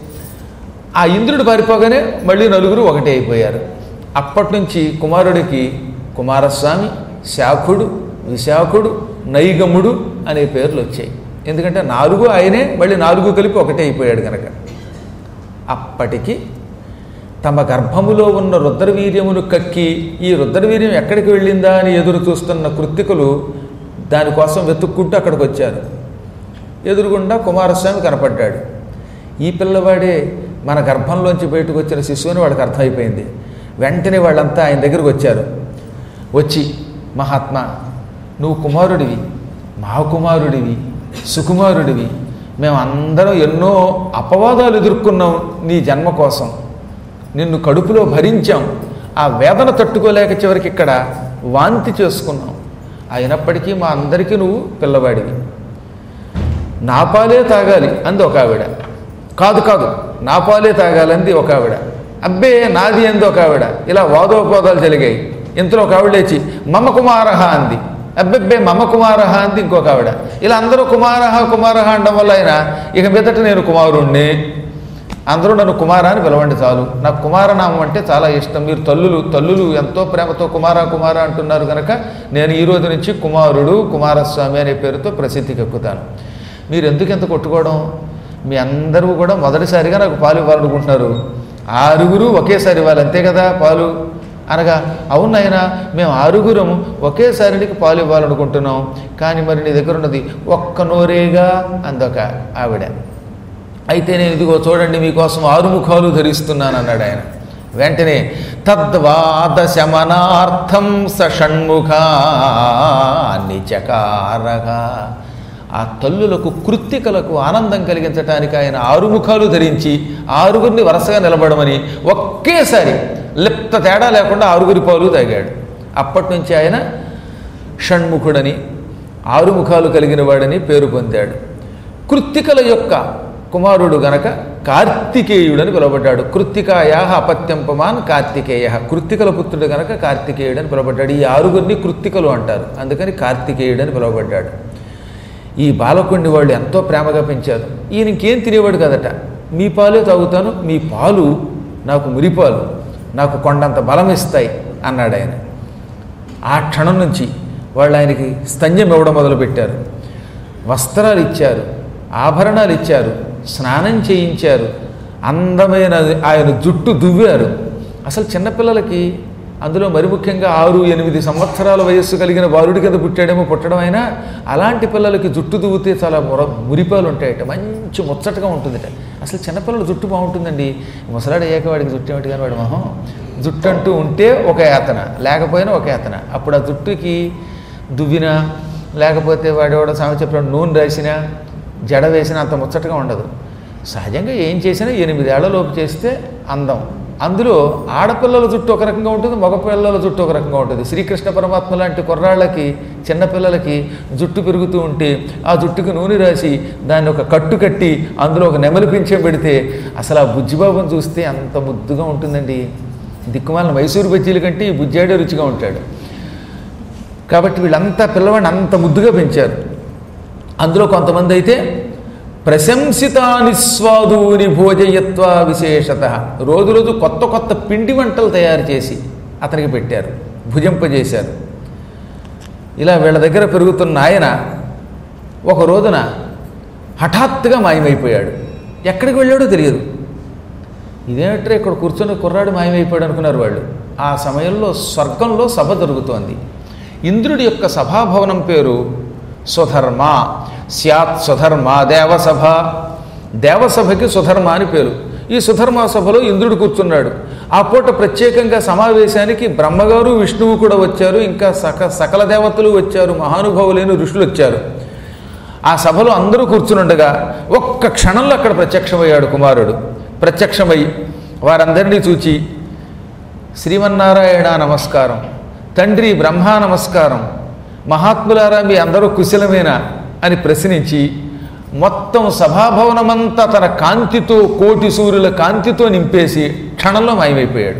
S1: ఆ ఇంద్రుడు పారిపోగానే మళ్ళీ నలుగురు ఒకటే అయిపోయారు అప్పటి నుంచి కుమారుడికి కుమారస్వామి శాఖుడు విశాఖుడు నైగముడు అనే పేర్లు వచ్చాయి ఎందుకంటే నాలుగు ఆయనే మళ్ళీ నాలుగు కలిపి ఒకటే అయిపోయాడు కనుక అప్పటికి తమ గర్భములో ఉన్న రుద్రవీర్యమును కక్కి ఈ రుద్రవీర్యం ఎక్కడికి వెళ్ళిందా అని ఎదురు చూస్తున్న కృత్తికులు దానికోసం వెతుక్కుంటూ అక్కడికి వచ్చారు ఎదురుగుండా కుమారస్వామి కనపడ్డాడు ఈ పిల్లవాడే మన గర్భంలోంచి బయటకు వచ్చిన శిశువుని వాడికి అర్థమైపోయింది వెంటనే వాళ్ళంతా ఆయన దగ్గరికి వచ్చారు వచ్చి మహాత్మా నువ్వు కుమారుడివి మా కుమారుడివి సుకుమారుడివి మేము అందరం ఎన్నో అపవాదాలు ఎదుర్కొన్నాం నీ జన్మ కోసం నిన్ను కడుపులో భరించాం ఆ వేదన తట్టుకోలేక చివరికి ఇక్కడ వాంతి చేసుకున్నాం అయినప్పటికీ మా అందరికీ నువ్వు పిల్లవాడివి నా పాలే తాగాలి అంది ఒక ఆవిడ కాదు కాదు నా పాలే తాగాలంది ఒక ఆవిడ అబ్బే నాది అంది ఒక ఆవిడ ఇలా వాదోపవాదాలు జరిగాయి ఇంతలో ఒక ఆవిడ లేచి మమ కుమారహ అంది అబ్బెబ్బే మమ కుమారహ అంది ఇంకొక ఆవిడ ఇలా అందరూ కుమారహ కుమారహ అనడం వల్ల ఆయన ఇక మీదట నేను కుమారుణ్ణి అందరూ నన్ను కుమార అని పిలవండి చాలు నాకు కుమారనామం అంటే చాలా ఇష్టం మీరు తల్లులు తల్లులు ఎంతో ప్రేమతో కుమార కుమార అంటున్నారు కనుక నేను ఈ రోజు నుంచి కుమారుడు కుమారస్వామి అనే పేరుతో ప్రసిద్ధికి ఎక్కుతాను మీరు ఎందుకు ఎంత కొట్టుకోవడం మీ అందరూ కూడా మొదటిసారిగా నాకు పాలు ఇవ్వాలనుకుంటున్నారు ఆరుగురు ఒకేసారి ఇవ్వాలి అంతే కదా పాలు అనగా అవునైనా మేము ఆరుగురం ఒకేసారి నీకు పాలు ఇవ్వాలనుకుంటున్నాం కానీ మరి నీ దగ్గర ఉన్నది ఒక్క నోరేగా అందొక ఆవిడ అయితే నేను ఇదిగో చూడండి మీకోసం ఆరు ముఖాలు ధరిస్తున్నాను అన్నాడు ఆయన వెంటనే తద్వాద శమనార్థం స షణ్ముఖాన్ని చకారగా ఆ తల్లులకు కృత్తికలకు ఆనందం కలిగించటానికి ఆయన ఆరు ముఖాలు ధరించి ఆరుగురిని వరుసగా నిలబడమని ఒకేసారి లిప్త తేడా లేకుండా ఆరుగురి పాలు తాగాడు అప్పటి నుంచి ఆయన షణ్ముఖుడని ఆరు ముఖాలు కలిగిన వాడని పేరు పొందాడు కృత్తికల యొక్క కుమారుడు గనక కార్తికేయుడని పిలువబడ్డాడు కృత్తికాయా అపత్యంపమాన్ కార్తికేయ కృత్తికల పుత్రుడు గనక కార్తికేయుడని పిలువబడ్డాడు ఈ ఆరుగురిని కృత్తికలు అంటారు అందుకని కార్తికేయుడని పిలువబడ్డాడు ఈ బాలకుడిని వాళ్ళు ఎంతో ప్రేమగా పెంచారు ఈయన ఇంకేం తినేవాడు కదట మీ పాలే తాగుతాను మీ పాలు నాకు మురిపాలు నాకు కొండంత బలం ఇస్తాయి అన్నాడు ఆయన ఆ క్షణం నుంచి వాళ్ళు ఆయనకి స్తన్యం ఇవ్వడం మొదలుపెట్టారు వస్త్రాలు ఇచ్చారు ఆభరణాలు ఇచ్చారు స్నానం చేయించారు అందమైన ఆయన జుట్టు దువ్వారు అసలు చిన్నపిల్లలకి అందులో మరి ముఖ్యంగా ఆరు ఎనిమిది సంవత్సరాల వయస్సు కలిగిన బాలుడి కింద పుట్టాడేమో పుట్టడం అయినా అలాంటి పిల్లలకి జుట్టు దువ్వుతే చాలా ముర మురిపాలు ఉంటాయట మంచి ముచ్చటగా ఉంటుందట అసలు చిన్నపిల్లల జుట్టు బాగుంటుందండి ముసలాడు అయ్యాక వాడికి జుట్టు ఏమిటి కానీ వాడు మొహం జుట్టు అంటూ ఉంటే ఒక యాతన లేకపోయినా ఒక యాతన అప్పుడు ఆ జుట్టుకి దువ్వినా లేకపోతే వాడేవాడో సామె చెప్పిన నూనె రాసినా జడ వేసినా అంత ముచ్చటగా ఉండదు సహజంగా ఏం చేసినా ఎనిమిదేళ్లలోపు చేస్తే అందం అందులో ఆడపిల్లల జుట్టు ఒక రకంగా ఉంటుంది మగపిల్లల జుట్టు ఒక రకంగా ఉంటుంది శ్రీకృష్ణ పరమాత్మ లాంటి కుర్రాళ్ళకి చిన్నపిల్లలకి జుట్టు పెరుగుతూ ఉంటే ఆ జుట్టుకి నూనె రాసి దాన్ని ఒక కట్టు కట్టి అందులో ఒక నెమలి పింఛం పెడితే అసలు ఆ బుజ్జిబాబుని చూస్తే అంత ముద్దుగా ఉంటుందండి దిక్కుమాలిన మైసూరు బజ్జీల కంటే ఈ బుజ్జాడే రుచిగా ఉంటాడు కాబట్టి వీళ్ళంతా పిల్లవాడిని అంత ముద్దుగా పెంచారు అందులో కొంతమంది అయితే ప్రశంసితాని స్వాదూని భోజయత్వ విశేషత రోజు రోజు కొత్త కొత్త పిండి వంటలు తయారు చేసి అతనికి పెట్టారు భుజింపజేశారు ఇలా వీళ్ళ దగ్గర పెరుగుతున్న ఆయన ఒక రోజున హఠాత్తుగా మాయమైపోయాడు ఎక్కడికి వెళ్ళాడో తెలియదు ఇదేంటే ఇక్కడ కూర్చొని కుర్రాడు మాయమైపోయాడు అనుకున్నారు వాళ్ళు ఆ సమయంలో స్వర్గంలో సభ జరుగుతోంది ఇంద్రుడి యొక్క సభాభవనం పేరు సుధర్మ స్యాత్ సుధర్మ దేవసభ దేవసభకి సుధర్మ అని పేరు ఈ సుధర్మ సభలో ఇంద్రుడు కూర్చున్నాడు ఆ పూట ప్రత్యేకంగా సమావేశానికి బ్రహ్మగారు విష్ణువు కూడా వచ్చారు ఇంకా సక సకల దేవతలు వచ్చారు మహానుభావులైన ఋషులు వచ్చారు ఆ సభలో అందరూ కూర్చునుండగా ఒక్క క్షణంలో అక్కడ ప్రత్యక్షమయ్యాడు కుమారుడు ప్రత్యక్షమై వారందరినీ చూచి శ్రీమన్నారాయణ నమస్కారం తండ్రి బ్రహ్మ నమస్కారం మహాత్ములారా మీ అందరూ కుశలమేనా అని ప్రశ్నించి మొత్తం సభాభవనమంతా తన కాంతితో కోటి సూర్యుల కాంతితో నింపేసి క్షణంలో మాయమైపోయాడు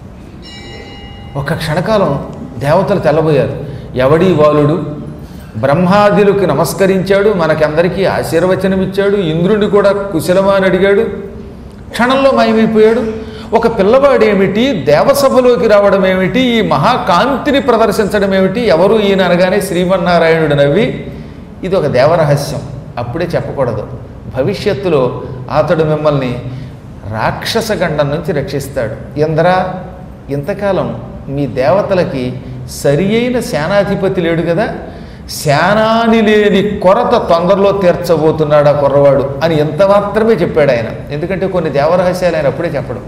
S1: ఒక క్షణకాలం దేవతలు తెల్లబోయారు ఎవడీ బాలుడు బ్రహ్మాదులకు నమస్కరించాడు మనకందరికీ ఆశీర్వచనం ఇచ్చాడు ఇంద్రుడిని కూడా కుశలమా అని అడిగాడు క్షణంలో మాయమైపోయాడు ఒక పిల్లవాడు ఏమిటి దేవసభలోకి రావడం ఏమిటి ఈ మహాకాంతిని ప్రదర్శించడం ఏమిటి ఎవరు ఈయన అనగానే శ్రీమన్నారాయణుడు నవ్వి ఇది ఒక దేవరహస్యం అప్పుడే చెప్పకూడదు భవిష్యత్తులో అతడు మిమ్మల్ని రాక్షస గండం నుంచి రక్షిస్తాడు ఎందరా ఇంతకాలం మీ దేవతలకి సరి అయిన సేనాధిపతి లేడు కదా శానాని లేని కొరత తొందరలో తీర్చబోతున్నాడు ఆ కుర్రవాడు అని ఎంత మాత్రమే చెప్పాడు ఆయన ఎందుకంటే కొన్ని దేవరహస్యాలు ఆయన అప్పుడే చెప్పడం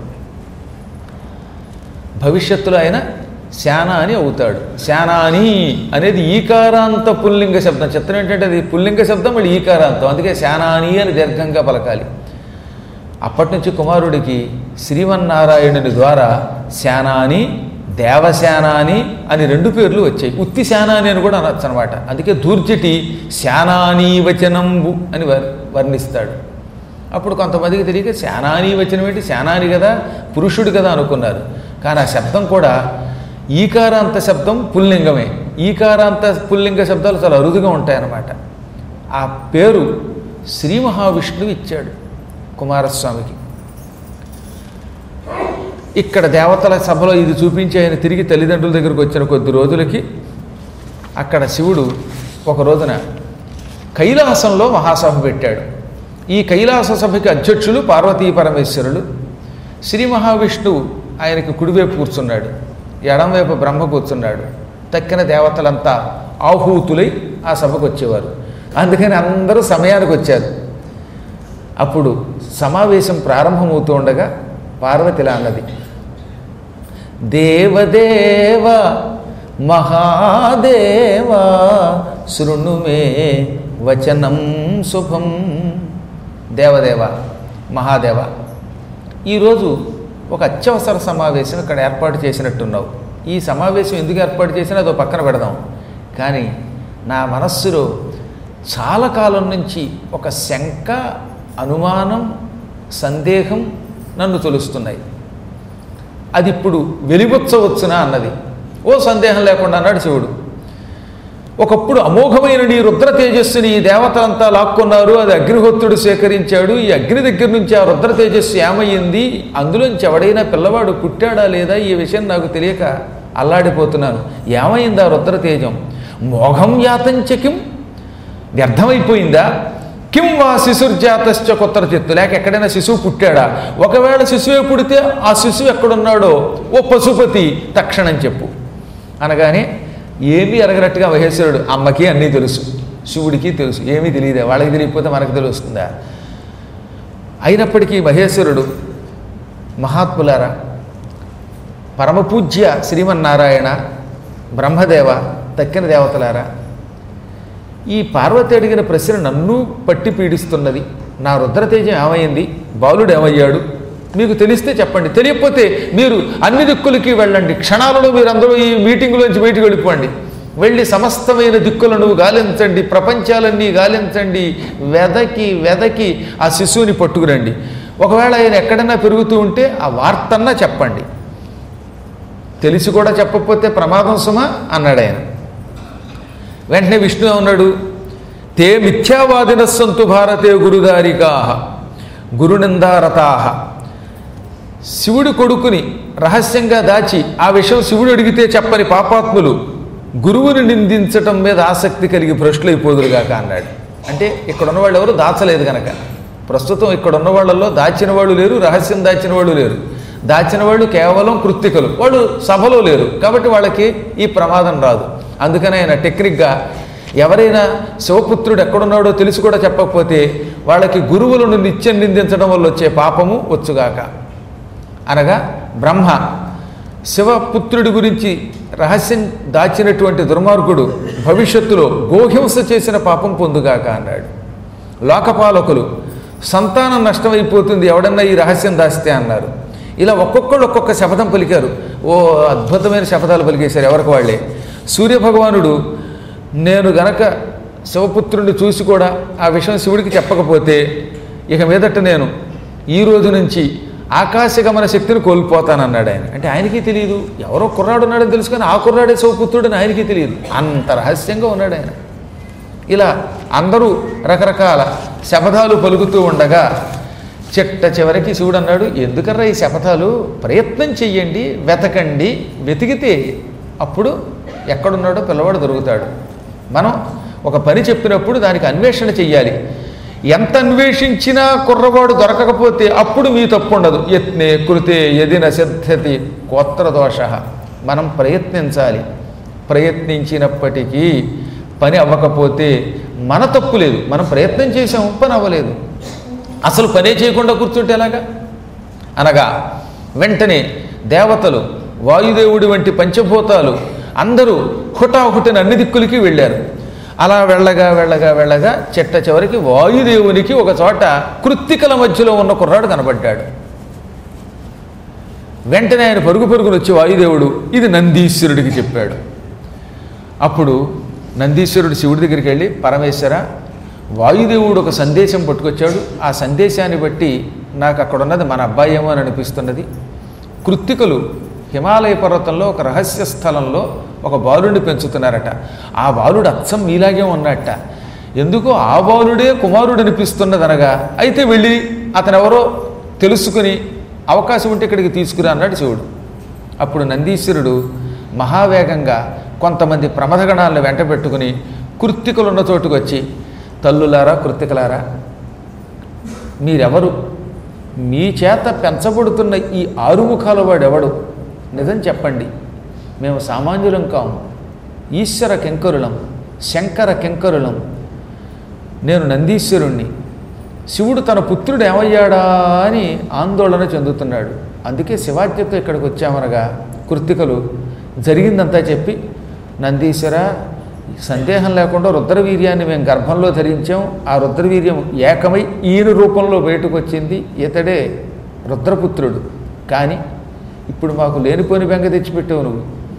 S1: భవిష్యత్తులో ఆయన శానా అని అవుతాడు శానాని అనేది ఈకారాంత పుల్లింగ శబ్దం చిత్రం ఏంటంటే అది పుల్లింగ శబ్దం మళ్ళీ ఈకారాంతం అందుకే శానాని అని దీర్ఘంగా పలకాలి అప్పటి నుంచి కుమారుడికి శ్రీమన్నారాయణుని ద్వారా శానాని దేవశానాని అని రెండు పేర్లు వచ్చాయి ఉత్తి శానాని అని కూడా అనొచ్చు అనమాట అందుకే దూర్జటి శానాని వచనంబు అని వర్ వర్ణిస్తాడు అప్పుడు కొంతమందికి తెలియక శానాని వచనం ఏంటి శానాని కదా పురుషుడు కదా అనుకున్నారు కానీ ఆ శబ్దం కూడా ఈకారాంత శబ్దం పుల్లింగమే ఈకారాంత పుల్లింగ శబ్దాలు చాలా అరుదుగా ఉంటాయన్నమాట ఆ పేరు శ్రీ మహావిష్ణువు ఇచ్చాడు కుమారస్వామికి ఇక్కడ దేవతల సభలో ఇది చూపించి ఆయన తిరిగి తల్లిదండ్రుల దగ్గరకు వచ్చిన కొద్ది రోజులకి అక్కడ శివుడు ఒక రోజున కైలాసంలో మహాసభ పెట్టాడు ఈ కైలాస సభకి అధ్యక్షులు పార్వతీ పరమేశ్వరులు శ్రీ మహావిష్ణువు ఆయనకి కుడివైపు కూర్చున్నాడు ఎడంవైపు బ్రహ్మ కూర్చున్నాడు తక్కిన దేవతలంతా ఆహూతులై ఆ సభకు వచ్చేవారు అందుకని అందరూ సమయానికి వచ్చారు అప్పుడు సమావేశం ప్రారంభమవుతూ ఉండగా పార్వతిలా అన్నది దేవదేవ మహాదేవ శృణు మే వచనం శుభం దేవదేవ మహాదేవ ఈరోజు ఒక అత్యవసర సమావేశం ఇక్కడ ఏర్పాటు చేసినట్టున్నావు ఈ సమావేశం ఎందుకు ఏర్పాటు చేసినా అదో పక్కన పెడదాం కానీ నా మనస్సులో చాలా కాలం నుంచి ఒక శంక అనుమానం సందేహం నన్ను తొలుస్తున్నాయి అది ఇప్పుడు వెలిబుచ్చవచ్చునా అన్నది ఓ సందేహం లేకుండా అన్నాడు శివుడు ఒకప్పుడు అమోఘమైన నీ రుద్ర తేజస్సుని ఈ దేవతలంతా లాక్కున్నారు అది అగ్నిహోత్రుడు సేకరించాడు ఈ అగ్ని దగ్గర నుంచి ఆ రుద్ర తేజస్సు ఏమయ్యింది అందులోంచి ఎవడైనా పిల్లవాడు పుట్టాడా లేదా ఈ విషయం నాకు తెలియక అల్లాడిపోతున్నాను ఏమైంది ఆ రుద్ర తేజం మోఘం యాతంచకిం వ్యర్థమైపోయిందా కిం వా శిశుర్జాతశ్చ కొత్త చెత్తు లేక ఎక్కడైనా శిశువు పుట్టాడా ఒకవేళ శిశువే పుడితే ఆ శిశువు ఎక్కడున్నాడో ఓ పశుపతి తక్షణం చెప్పు అనగానే ఏమీ ఎరగనట్టుగా మహేశ్వరుడు అమ్మకి అన్నీ తెలుసు శివుడికి తెలుసు ఏమీ తెలియదే వాళ్ళకి తెలియకపోతే మనకు తెలుస్తుందా అయినప్పటికీ మహేశ్వరుడు మహాత్ములారా పరమపూజ్య శ్రీమన్నారాయణ బ్రహ్మదేవ తక్కిన దేవతలారా ఈ పార్వతి అడిగిన ప్రశ్న నన్ను పట్టి పీడిస్తున్నది నా రుద్రతేజం ఏమైంది బాలుడు ఏమయ్యాడు మీకు తెలిస్తే చెప్పండి తెలియకపోతే మీరు అన్ని దిక్కులకి వెళ్ళండి క్షణాలలో మీరు అందరూ ఈ మీటింగులోంచి బయటికి వెళ్ళిపోండి వెళ్ళి సమస్తమైన దిక్కులను గాలించండి ప్రపంచాలన్నీ గాలించండి వెదకి వెదకి ఆ శిశువుని పట్టుకురండి ఒకవేళ ఆయన ఎక్కడైనా పెరుగుతూ ఉంటే ఆ వార్తన్నా చెప్పండి తెలిసి కూడా చెప్పకపోతే ప్రమాదం సుమా అన్నాడు ఆయన వెంటనే విష్ణు ఉన్నాడు తే మిథ్యావాదిన సంతు భారతే గురుదారికా గురునిందారతాహ శివుడి కొడుకుని రహస్యంగా దాచి ఆ విషయం శివుడు అడిగితే చెప్పని పాపాత్ములు గురువుని నిందించటం మీద ఆసక్తి కలిగి భ్రష్టులైపోదురుగాక అన్నాడు అంటే ఇక్కడ ఉన్న వాళ్ళు ఎవరు దాచలేదు కనుక ప్రస్తుతం ఇక్కడ ఉన్న వాళ్ళల్లో దాచిన వాళ్ళు లేరు రహస్యం దాచిన వాళ్ళు లేరు దాచిన వాళ్ళు కేవలం కృత్తికలు వాళ్ళు సభలో లేరు కాబట్టి వాళ్ళకి ఈ ప్రమాదం రాదు అందుకని ఆయన టెక్నిక్గా ఎవరైనా శివపుత్రుడు ఎక్కడున్నాడో తెలిసి కూడా చెప్పకపోతే వాళ్ళకి గురువులను నిత్యం నిందించడం వల్ల వచ్చే పాపము వచ్చుగాక అనగా బ్రహ్మ శివపుత్రుడి గురించి రహస్యం దాచినటువంటి దుర్మార్గుడు భవిష్యత్తులో గోహింస చేసిన పాపం పొందుగాక అన్నాడు లోకపాలకులు సంతానం నష్టమైపోతుంది ఎవడన్నా ఈ రహస్యం దాస్తే అన్నారు ఇలా ఒక్కొక్కళ్ళు ఒక్కొక్క శపథం పలికారు ఓ అద్భుతమైన శపథాలు పలికేశారు ఎవరికి వాళ్ళే సూర్యభగవానుడు నేను గనక శివపుత్రుడిని చూసి కూడా ఆ విషయం శివుడికి చెప్పకపోతే ఇక మీదట నేను ఈ రోజు నుంచి ఆకాశగమన శక్తిని కోల్పోతానన్నాడు ఆయన అంటే ఆయనకి తెలియదు ఎవరో కుర్రాడు ఉన్నాడని తెలుసుకొని ఆ కుర్రాడే శివపుత్రుడని ఆయనకి తెలియదు అంత రహస్యంగా ఉన్నాడు ఆయన ఇలా అందరూ రకరకాల శపథాలు పలుకుతూ ఉండగా చిట్ట చివరికి శివుడు అన్నాడు ఎందుకర్రా ఈ శపథాలు ప్రయత్నం చెయ్యండి వెతకండి వెతికితే అప్పుడు ఎక్కడున్నాడో పిల్లవాడు దొరుకుతాడు మనం ఒక పని చెప్పినప్పుడు దానికి అన్వేషణ చెయ్యాలి ఎంత అన్వేషించినా కుర్రవాడు దొరకకపోతే అప్పుడు మీ తప్పు ఉండదు యత్నే కృతే యది నసిద్ధతి కోత్ర దోష మనం ప్రయత్నించాలి ప్రయత్నించినప్పటికీ పని అవ్వకపోతే మన తప్పు లేదు మనం ప్రయత్నం చేసాం పని అవ్వలేదు అసలు పనే చేయకుండా కూర్చుంటే ఎలాగా అనగా వెంటనే దేవతలు వాయుదేవుడి వంటి పంచభూతాలు అందరూ హుటాహుటిన అన్ని దిక్కులకి వెళ్ళారు అలా వెళ్ళగా వెళ్ళగా వెళ్ళగా చెట్ట చివరికి వాయుదేవునికి ఒక చోట కృత్తికల మధ్యలో ఉన్న కుర్రాడు కనబడ్డాడు వెంటనే ఆయన పరుగు పరుగును వచ్చి వాయుదేవుడు ఇది నందీశ్వరుడికి చెప్పాడు అప్పుడు నందీశ్వరుడు శివుడి దగ్గరికి వెళ్ళి పరమేశ్వర వాయుదేవుడు ఒక సందేశం పట్టుకొచ్చాడు ఆ సందేశాన్ని బట్టి నాకు అక్కడ ఉన్నది మన అబ్బాయి ఏమో అని అనిపిస్తున్నది కృత్తికలు హిమాలయ పర్వతంలో ఒక రహస్య స్థలంలో ఒక బాలుడిని పెంచుతున్నారట ఆ బాలుడు అచ్చం మీలాగే ఉన్నట్ట ఎందుకో ఆ బాలుడే కుమారుడు అనిపిస్తున్నది అనగా అయితే వెళ్ళి అతను ఎవరో తెలుసుకుని అవకాశం ఉంటే ఇక్కడికి తీసుకురా అన్నాడు శివుడు అప్పుడు నందీశ్వరుడు మహావేగంగా కొంతమంది ప్రమథగణాలను వెంట పెట్టుకుని కృత్తికలు ఉన్న చోటుకు వచ్చి తల్లులారా కృత్తికలారా మీరెవరు మీ చేత పెంచబడుతున్న ఈ ఆరుముఖాల వాడెవడు నిజం చెప్పండి మేము సామాన్యులం కాము ఈశ్వర కింకరులం శంకర కింకరులం నేను నందీశ్వరుణ్ణి శివుడు తన పుత్రుడు ఏమయ్యాడా అని ఆందోళన చెందుతున్నాడు అందుకే శివాజ్ఞతో ఇక్కడికి వచ్చామనగా కృత్తికలు జరిగిందంతా చెప్పి నందీశ్వర సందేహం లేకుండా రుద్రవీర్యాన్ని మేము గర్భంలో ధరించాం ఆ రుద్రవీర్యం ఏకమై ఈయన రూపంలో బయటకు వచ్చింది ఇతడే రుద్రపుత్రుడు కానీ ఇప్పుడు మాకు లేనిపోని బెంగ తెచ్చిపెట్టావు నువ్వు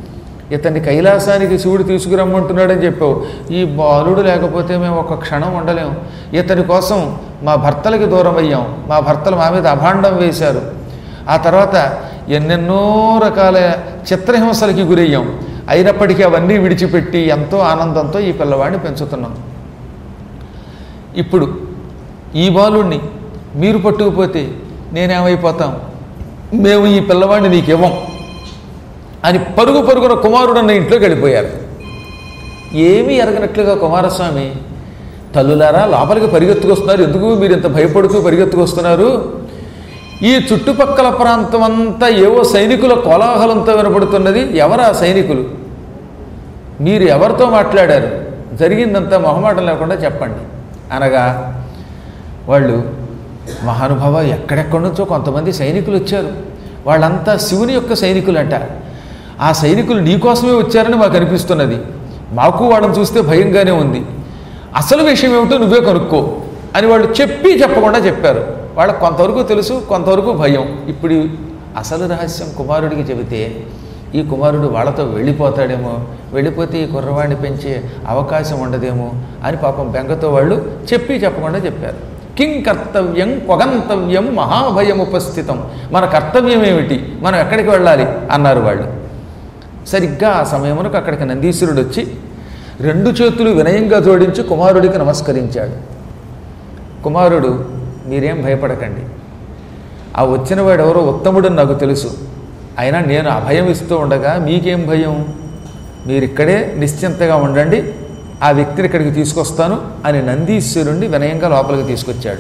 S1: ఇతన్ని కైలాసానికి శివుడు తీసుకురమ్మంటున్నాడని చెప్పావు ఈ బాలుడు లేకపోతే మేము ఒక క్షణం ఉండలేము ఇతని కోసం మా భర్తలకి దూరం అయ్యాం మా భర్తలు మా మీద అభాండం వేశారు ఆ తర్వాత ఎన్నెన్నో రకాల చిత్రహింసలకి గురయ్యాం అయినప్పటికీ అవన్నీ విడిచిపెట్టి ఎంతో ఆనందంతో ఈ పిల్లవాడిని పెంచుతున్నాం ఇప్పుడు ఈ బాలుణ్ణి మీరు పట్టుకుపోతే నేనేమైపోతాం మేము ఈ పిల్లవాడిని నీకు ఇవ్వం అని పరుగు పరుగున కుమారుడు అన్న ఇంట్లోకి వెళ్ళిపోయారు ఏమీ ఎరగనట్లుగా కుమారస్వామి తల్లులారా లోపలికి పరిగెత్తుకొస్తున్నారు ఎందుకు మీరు ఇంత భయపడుతూ పరిగెత్తుకొస్తున్నారు ఈ చుట్టుపక్కల ప్రాంతం అంతా ఏవో సైనికుల కోలాహలంతో వినపడుతున్నది ఎవరా సైనికులు మీరు ఎవరితో మాట్లాడారు జరిగిందంతా మొహమాటం లేకుండా చెప్పండి అనగా వాళ్ళు మహానుభావ ఎక్కడెక్కడి నుంచో కొంతమంది సైనికులు వచ్చారు వాళ్ళంతా శివుని యొక్క సైనికులంట ఆ సైనికులు నీకోసమే వచ్చారని మాకు అనిపిస్తున్నది మాకు వాళ్ళని చూస్తే భయంగానే ఉంది అసలు విషయం ఏమిటో నువ్వే కనుక్కో అని వాళ్ళు చెప్పి చెప్పకుండా చెప్పారు వాళ్ళకి కొంతవరకు తెలుసు కొంతవరకు భయం ఇప్పుడు అసలు రహస్యం కుమారుడికి చెబితే ఈ కుమారుడు వాళ్ళతో వెళ్ళిపోతాడేమో వెళ్ళిపోతే ఈ కుర్రవాడిని పెంచే అవకాశం ఉండదేమో అని పాపం బెంగతో వాళ్ళు చెప్పి చెప్పకుండా చెప్పారు కిం కర్తవ్యం కొగంతవ్యం మహాభయం ఉపస్థితం మన కర్తవ్యం ఏమిటి మనం ఎక్కడికి వెళ్ళాలి అన్నారు వాళ్ళు సరిగ్గా ఆ సమయమునకు అక్కడికి నందీశ్వరుడు వచ్చి రెండు చేతులు వినయంగా జోడించి కుమారుడికి నమస్కరించాడు కుమారుడు మీరేం భయపడకండి ఆ వచ్చిన వాడు ఎవరో ఉత్తముడని నాకు తెలుసు అయినా నేను అభయం ఇస్తూ ఉండగా మీకేం భయం మీరు ఇక్కడే నిశ్చింతగా ఉండండి ఆ వ్యక్తిని ఇక్కడికి తీసుకొస్తాను అని నందీశ్వరుణ్ణి వినయంగా లోపలికి తీసుకొచ్చాడు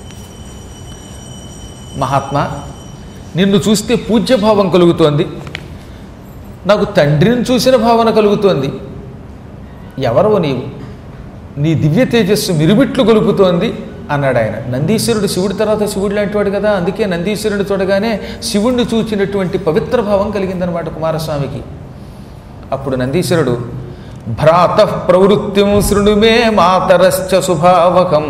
S1: మహాత్మా నిన్ను చూస్తే పూజ్యభావం కలుగుతోంది నాకు తండ్రిని చూసిన భావన కలుగుతోంది ఎవరో నీవు నీ దివ్య తేజస్సు మిరుమిట్లు గొలుపుతోంది అన్నాడు ఆయన నందీశ్వరుడు శివుడి తర్వాత శివుడు లాంటివాడు కదా అందుకే నందీశ్వరుడు చూడగానే శివుణ్ణి చూచినటువంటి పవిత్ర భావం కలిగిందనమాట కుమారస్వామికి అప్పుడు నందీశ్వరుడు భ్రాత ప్రవృత్తిం శృణుమే మాతరశ్చ శుభావకం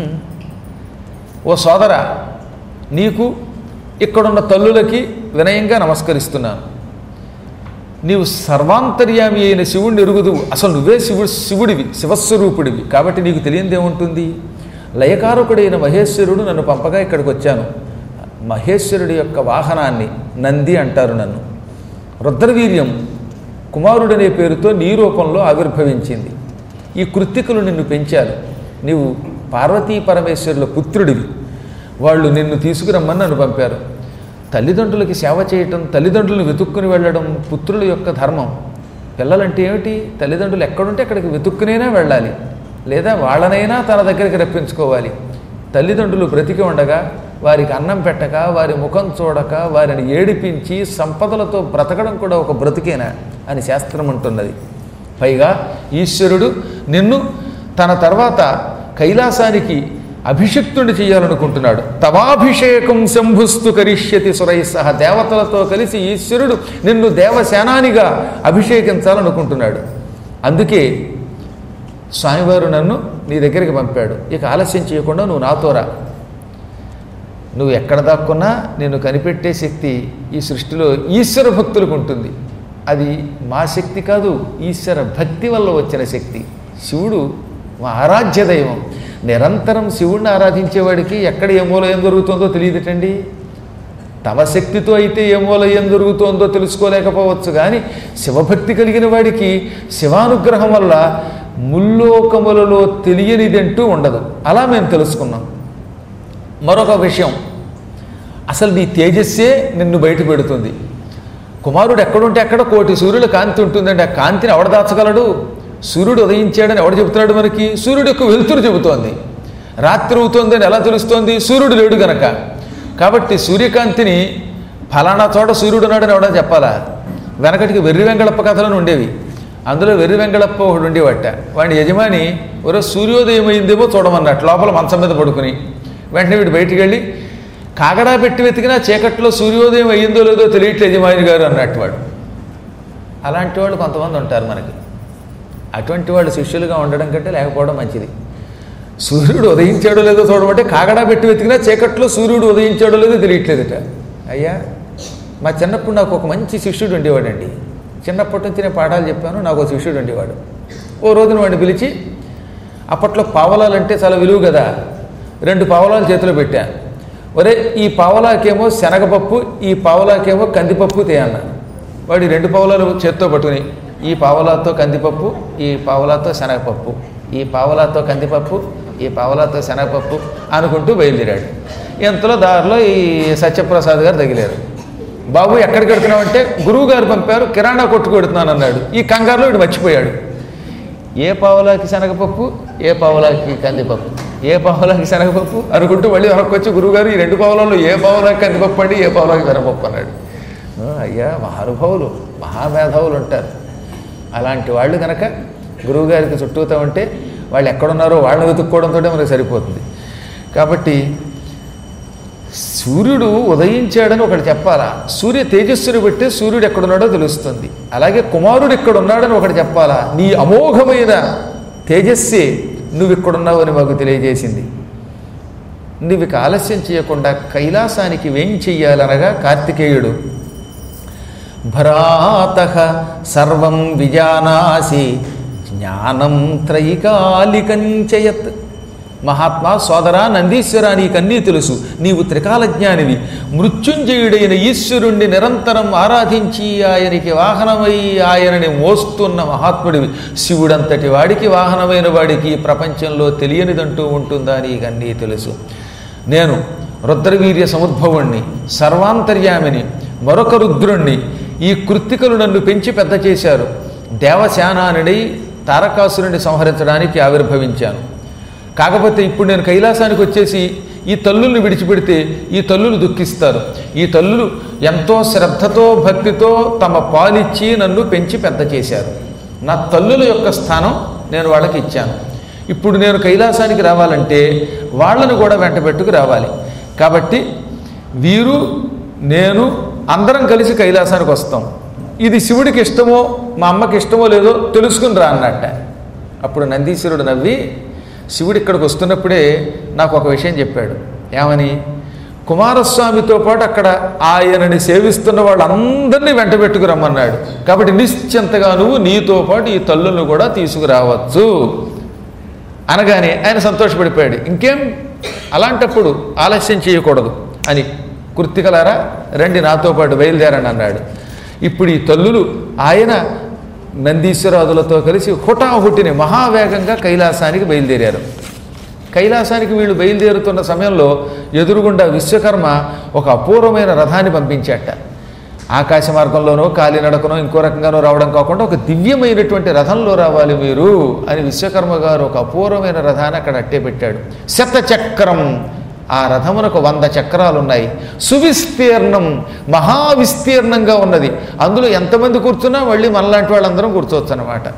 S1: ఓ సోదర నీకు ఇక్కడున్న తల్లులకి వినయంగా నమస్కరిస్తున్నాను నీవు సర్వాంతర్యామి అయిన శివుణ్ణి ఎరుగుదు అసలు నువ్వే శివుడు శివుడివి శివస్వరూపుడివి కాబట్టి నీకు తెలియందేముంటుంది లయకారకుడైన మహేశ్వరుడు నన్ను పంపగా ఇక్కడికి వచ్చాను మహేశ్వరుడి యొక్క వాహనాన్ని నంది అంటారు నన్ను రుద్రవీర్యం కుమారుడనే పేరుతో నీ రూపంలో ఆవిర్భవించింది ఈ కృత్తికులు నిన్ను పెంచారు నీవు పార్వతీ పరమేశ్వరుల పుత్రుడివి వాళ్ళు నిన్ను తీసుకురమ్మని నన్ను పంపారు తల్లిదండ్రులకి సేవ చేయటం తల్లిదండ్రులను వెతుక్కుని వెళ్ళడం పుత్రుల యొక్క ధర్మం పిల్లలంటే ఏమిటి తల్లిదండ్రులు ఎక్కడుంటే అక్కడికి వెతుక్కునైనా వెళ్ళాలి లేదా వాళ్ళనైనా తన దగ్గరికి రప్పించుకోవాలి తల్లిదండ్రులు బ్రతికి ఉండగా వారికి అన్నం పెట్టక వారి ముఖం చూడక వారిని ఏడిపించి సంపదలతో బ్రతకడం కూడా ఒక బ్రతికేనా అని శాస్త్రం ఉంటున్నది పైగా ఈశ్వరుడు నిన్ను తన తర్వాత కైలాసానికి అభిషిక్తుడి చేయాలనుకుంటున్నాడు తవాభిషేకం శంభుస్తు కరిష్యతి సురై సహ దేవతలతో కలిసి ఈశ్వరుడు నిన్ను దేవసేనానిగా అభిషేకించాలనుకుంటున్నాడు అందుకే స్వామివారు నన్ను నీ దగ్గరికి పంపాడు ఇక ఆలస్యం చేయకుండా నువ్వు నాతో రా నువ్వు ఎక్కడ దాక్కున్నా నిన్ను కనిపెట్టే శక్తి ఈ సృష్టిలో ఈశ్వర భక్తులకు ఉంటుంది అది మా శక్తి కాదు ఈశ్వర భక్తి వల్ల వచ్చిన శక్తి శివుడు మా ఆరాధ్య దైవం నిరంతరం శివుణ్ణి ఆరాధించేవాడికి ఎక్కడ ఏ మూల ఏం జరుగుతుందో తెలియదుటండి తమ శక్తితో అయితే ఏ మూల ఏం జరుగుతోందో తెలుసుకోలేకపోవచ్చు కానీ శివభక్తి కలిగిన వాడికి శివానుగ్రహం వల్ల ముల్లోకములలో తెలియనిదంటూ ఉండదు అలా మేము తెలుసుకున్నాం మరొక విషయం అసలు నీ తేజస్సే నిన్ను బయట పెడుతుంది కుమారుడు ఎక్కడుంటే ఎక్కడ కోటి సూర్యుల కాంతి ఉంటుందండి ఆ కాంతిని ఎవడ దాచగలడు సూర్యుడు ఉదయించాడని ఎవడు చెబుతున్నాడు మనకి సూర్యుడు యొక్క వెలుతురు చెబుతోంది రాత్రి అవుతోందని ఎలా తెలుస్తోంది సూర్యుడు లేడు గనక కాబట్టి సూర్యకాంతిని ఫలానా చోట సూర్యుడు ఉన్నాడని ఎవడో చెప్పాలా వెనకటికి వెర్రి వెంగళప్ప కథలను ఉండేవి అందులో వెర్రి వెంగళప్ప ఒకడు ఉండేవట వాడి యజమాని ఒరే సూర్యోదయం అయిందేమో చూడమన్నట్టు లోపల మంచం మీద పడుకుని వెంటనే వీడు బయటికి వెళ్ళి కాగడా పెట్టి వెతికినా చీకట్లో సూర్యోదయం అయ్యిందో లేదో తెలియట్లేదు యజమాని గారు అన్నట్టు వాడు అలాంటి వాళ్ళు కొంతమంది ఉంటారు మనకి అటువంటి వాళ్ళు శిష్యులుగా ఉండడం కంటే లేకపోవడం మంచిది సూర్యుడు ఉదయించాడో లేదో చూడమంటే కాగడా పెట్టి వెతికినా చీకట్లో సూర్యుడు ఉదయించాడో లేదో తెలియట్లేదట అయ్యా మా చిన్నప్పుడు నాకు ఒక మంచి శిష్యుడు ఉండేవాడండి చిన్నప్పటి నుంచి నేను పాఠాలు చెప్పాను నాకు ఒక శిష్యుడు ఉండేవాడు ఓ రోజున వాడిని పిలిచి అప్పట్లో పావలాలంటే చాలా విలువ కదా రెండు పావలాలు చేతిలో పెట్టా ఒరే ఈ పావలాకేమో శనగపప్పు ఈ పావలాకేమో కందిపప్పు తే అన్న వాడు ఈ రెండు పావలాలు చేత్తో పట్టుకుని ఈ పావలాతో కందిపప్పు ఈ పావలాతో శనగపప్పు ఈ పావలాతో కందిపప్పు ఈ పావలాతో శనగపప్పు అనుకుంటూ బయలుదేరాడు ఇంతలో దారిలో ఈ సత్యప్రసాద్ గారు తగిలారు బాబు ఎక్కడికి వెడుతున్నావంటే గురువు గారు పంపారు కిరాణా కొట్టుకు వెడుతున్నాను అన్నాడు ఈ కంగారులో వీడు మర్చిపోయాడు ఏ పావులాకి శనగపప్పు ఏ పావులాకి కందిపప్పు ఏ పావులాకి శనగపప్పు అనుకుంటూ మళ్ళీ వెనక్కి వచ్చి గురువుగారు ఈ రెండు పావులలో ఏ పావులాకి కందిపప్పు అండి ఏ పావులాకి శనగపప్పు అన్నాడు "ఆ, అయ్యా మహానుభావులు మహామేధావులు ఉంటారు అలాంటి వాళ్ళు కనుక గురువుగారికి చుట్టూతా ఉంటే వాళ్ళు ఎక్కడున్నారో వాళ్ళని వెతుక్కోవడంతో మనకు సరిపోతుంది కాబట్టి సూర్యుడు ఉదయించాడని ఒకటి చెప్పాలా సూర్య తేజస్సుని బట్టి సూర్యుడు ఎక్కడున్నాడో తెలుస్తుంది అలాగే కుమారుడు ఇక్కడ ఉన్నాడని ఒకటి చెప్పాలా నీ అమోఘమైన తేజస్సే నువ్వు ఇక్కడున్నావు అని మాకు తెలియజేసింది నువ్వు ఇక ఆలస్యం చేయకుండా కైలాసానికి వేం చెయ్యాలనగా కార్తికేయుడు భరాత సర్వం విజానాసి జ్ఞానం త్రైకాలికంచయత్ మహాత్మా సోదరా నందీశ్వర నీకన్నీ తెలుసు నీవు త్రికాల జ్ఞానివి మృత్యుంజయుడైన ఈశ్వరుణ్ణి నిరంతరం ఆరాధించి ఆయనకి వాహనమై ఆయనని మోస్తున్న మహాత్ముడివి శివుడంతటి వాడికి వాహనమైన వాడికి ఈ ప్రపంచంలో తెలియనిదంటూ ఉంటుందా నీకన్నీ తెలుసు నేను రుద్రవీర్య సముద్భవుణ్ణి సర్వాంతర్యామిని మరొక రుద్రుణ్ణి ఈ కృత్తికలు నన్ను పెంచి పెద్ద చేశారు దేవశానానిడై తారకాసురుని సంహరించడానికి ఆవిర్భవించాను కాకపోతే ఇప్పుడు నేను కైలాసానికి వచ్చేసి ఈ తల్లుల్ని విడిచిపెడితే ఈ తల్లులు దుఃఖిస్తారు ఈ తల్లులు ఎంతో శ్రద్ధతో భక్తితో తమ పాలిచ్చి నన్ను పెంచి పెద్ద చేశారు నా తల్లుల యొక్క స్థానం నేను వాళ్ళకి ఇచ్చాను ఇప్పుడు నేను కైలాసానికి రావాలంటే వాళ్ళను కూడా వెంట పెట్టుకు రావాలి కాబట్టి వీరు నేను అందరం కలిసి కైలాసానికి వస్తాం ఇది శివుడికి ఇష్టమో మా అమ్మకి ఇష్టమో లేదో తెలుసుకుని రా అన్నట్ట అప్పుడు నందీశ్వరుడు నవ్వి శివుడు ఇక్కడికి వస్తున్నప్పుడే నాకు ఒక విషయం చెప్పాడు ఏమని కుమారస్వామితో పాటు అక్కడ ఆయనని సేవిస్తున్న వాళ్ళందరినీ వెంట పెట్టుకురమ్మన్నాడు కాబట్టి నిశ్చింతగా నువ్వు నీతో పాటు ఈ తల్లులను కూడా తీసుకురావచ్చు అనగానే ఆయన సంతోషపడిపోయాడు ఇంకేం అలాంటప్పుడు ఆలస్యం చేయకూడదు అని కృత్తికలారా రండి నాతో పాటు బయలుదేరండి అన్నాడు ఇప్పుడు ఈ తల్లులు ఆయన నందీశ్వరాదులతో కలిసి హుటాహుటిని మహావేగంగా కైలాసానికి బయలుదేరారు కైలాసానికి వీళ్ళు బయలుదేరుతున్న సమయంలో ఎదురుగుండా విశ్వకర్మ ఒక అపూర్వమైన రథాన్ని పంపించాట ఆకాశ మార్గంలోనో కాలినడకనో ఇంకో రకంగానో రావడం కాకుండా ఒక దివ్యమైనటువంటి రథంలో రావాలి మీరు అని విశ్వకర్మ గారు ఒక అపూర్వమైన రథాన్ని అక్కడ అట్టే పెట్టాడు శతచక్రం ఆ రథమునకు వంద చక్రాలు ఉన్నాయి సువిస్తీర్ణం మహావిస్తీర్ణంగా ఉన్నది అందులో ఎంతమంది కూర్చున్నా మళ్ళీ మనలాంటి వాళ్ళందరం కూర్చోవచ్చు అనమాట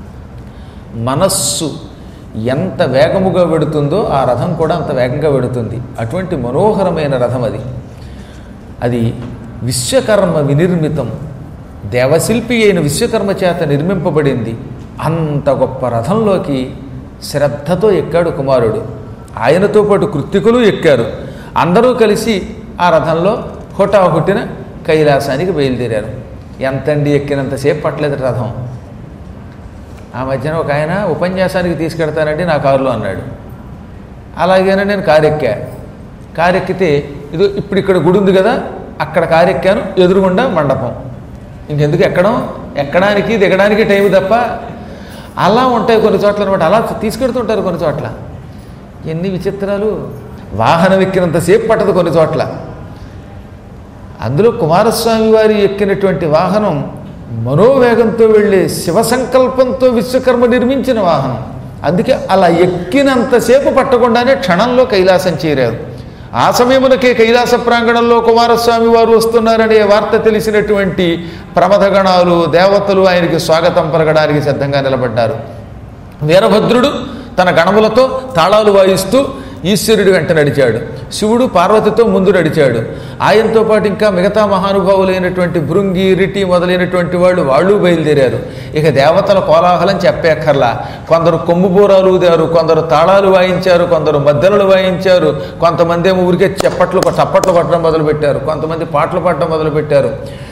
S1: మనస్సు ఎంత వేగముగా వెడుతుందో ఆ రథం కూడా అంత వేగంగా వెడుతుంది అటువంటి మనోహరమైన రథం అది అది విశ్వకర్మ వినిర్మితం దేవశిల్పి అయిన విశ్వకర్మ చేత నిర్మింపబడింది అంత గొప్ప రథంలోకి శ్రద్ధతో ఎక్కాడు కుమారుడు ఆయనతో పాటు కృత్తికులు ఎక్కారు అందరూ కలిసి ఆ రథంలో హుటాహుటిన కైలాసానికి బయలుదేరారు ఎంతండి ఎక్కినంతసేపు పట్టలేదు రథం ఆ మధ్యన ఒక ఆయన ఉపన్యాసానికి తీసుకెడతానండి నా కారులో అన్నాడు అలాగేనా నేను కారు ఎక్కా కారు ఎక్కితే ఇది ఇప్పుడు ఇక్కడ గుడి ఉంది కదా అక్కడ కారు ఎక్కాను ఎదురుగుండా మండపం ఇంకెందుకు ఎక్కడం ఎక్కడానికి దిగడానికి టైం తప్ప అలా ఉంటాయి కొన్ని చోట్ల అనమాట అలా తీసుకెడుతుంటారు కొన్ని చోట్ల ఎన్ని విచిత్రాలు వాహనం ఎక్కినంతసేపు పట్టదు కొన్ని చోట్ల అందులో కుమారస్వామి వారి ఎక్కినటువంటి వాహనం మనోవేగంతో వెళ్ళే శివ సంకల్పంతో విశ్వకర్మ నిర్మించిన వాహనం అందుకే అలా ఎక్కినంతసేపు పట్టకుండానే క్షణంలో కైలాసం చేరారు ఆ సమయమునకే కైలాస ప్రాంగణంలో కుమారస్వామి వారు వస్తున్నారనే వార్త తెలిసినటువంటి ప్రమథగణాలు దేవతలు ఆయనకి స్వాగతం పలకడానికి సిద్ధంగా నిలబడ్డారు వీరభద్రుడు తన గణములతో తాళాలు వాయిస్తూ ఈశ్వరుడి వెంట నడిచాడు శివుడు పార్వతితో ముందు నడిచాడు ఆయనతో పాటు ఇంకా మిగతా మహానుభావులైనటువంటి భృంగి రిటి మొదలైనటువంటి వాళ్ళు వాళ్ళు బయలుదేరారు ఇక దేవతల కోలాహలం చెప్పేక్కర్లా కొందరు కొమ్ము బూరాలు ఊదారు కొందరు తాళాలు వాయించారు కొందరు మద్దెలలు వాయించారు కొంతమంది ఏమో ఊరికే చెప్పట్లు చప్పట్లు కొట్టడం మొదలుపెట్టారు కొంతమంది పాటలు పాడడం మొదలుపెట్టారు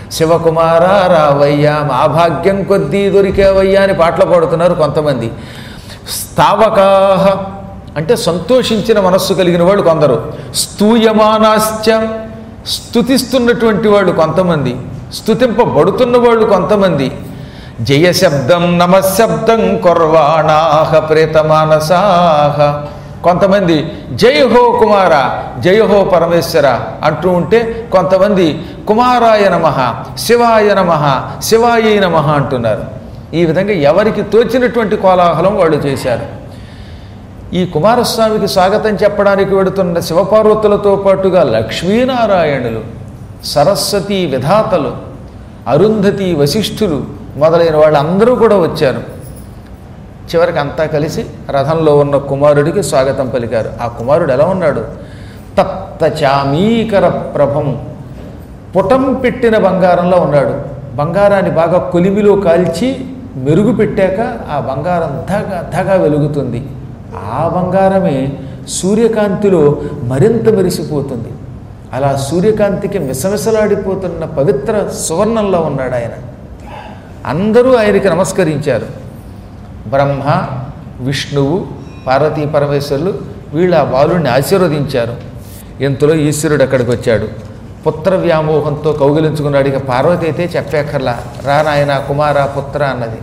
S1: శివకుమార రావయ్యా మా భాగ్యం కొద్దీ దొరికేవయ్యా అని పాటలు పాడుతున్నారు కొంతమంది స్థావకాహ అంటే సంతోషించిన మనస్సు కలిగిన వాళ్ళు కొందరు స్తూయమానాశ్చ స్తుతిస్తున్నటువంటి వాళ్ళు కొంతమంది స్తుతింపబడుతున్న వాళ్ళు కొంతమంది జయశబ్దం నమశబ్దం కొర్వాణాహ ప్రేతమానసాహ కొంతమంది జయ హో కుమార జయ హో పరమేశ్వర అంటూ ఉంటే కొంతమంది కుమారాయ నమ శివాయ నమ శివాయ నమ అంటున్నారు ఈ విధంగా ఎవరికి తోచినటువంటి కోలాహలం వాళ్ళు చేశారు ఈ కుమారస్వామికి స్వాగతం చెప్పడానికి వెడుతున్న శివపార్వతులతో పాటుగా లక్ష్మీనారాయణులు సరస్వతి విధాతలు అరుంధతి వశిష్ఠులు మొదలైన వాళ్ళందరూ కూడా వచ్చారు చివరికి అంతా కలిసి రథంలో ఉన్న కుమారుడికి స్వాగతం పలికారు ఆ కుమారుడు ఎలా ఉన్నాడు తప్త చామీకర ప్రభం పుటం పెట్టిన బంగారంలో ఉన్నాడు బంగారాన్ని బాగా కొలిమిలో కాల్చి మెరుగు పెట్టాక ఆ బంగారం ధగ ధగ వెలుగుతుంది ఆ బంగారమే సూర్యకాంతిలో మరింత మెరిసిపోతుంది అలా సూర్యకాంతికి మిసమిసలాడిపోతున్న పవిత్ర సువర్ణంలో ఉన్నాడు ఆయన అందరూ ఆయనకి నమస్కరించారు బ్రహ్మ విష్ణువు పార్వతీ పరమేశ్వరులు వీళ్ళు ఆ బాలుడిని ఆశీర్వదించారు ఇంతలో ఈశ్వరుడు అక్కడికి వచ్చాడు పుత్ర వ్యామోహంతో కౌగిలించుకున్నాడు ఇక పార్వతి అయితే చెప్పేక్కర్లా రా నాయన కుమార పుత్ర అన్నది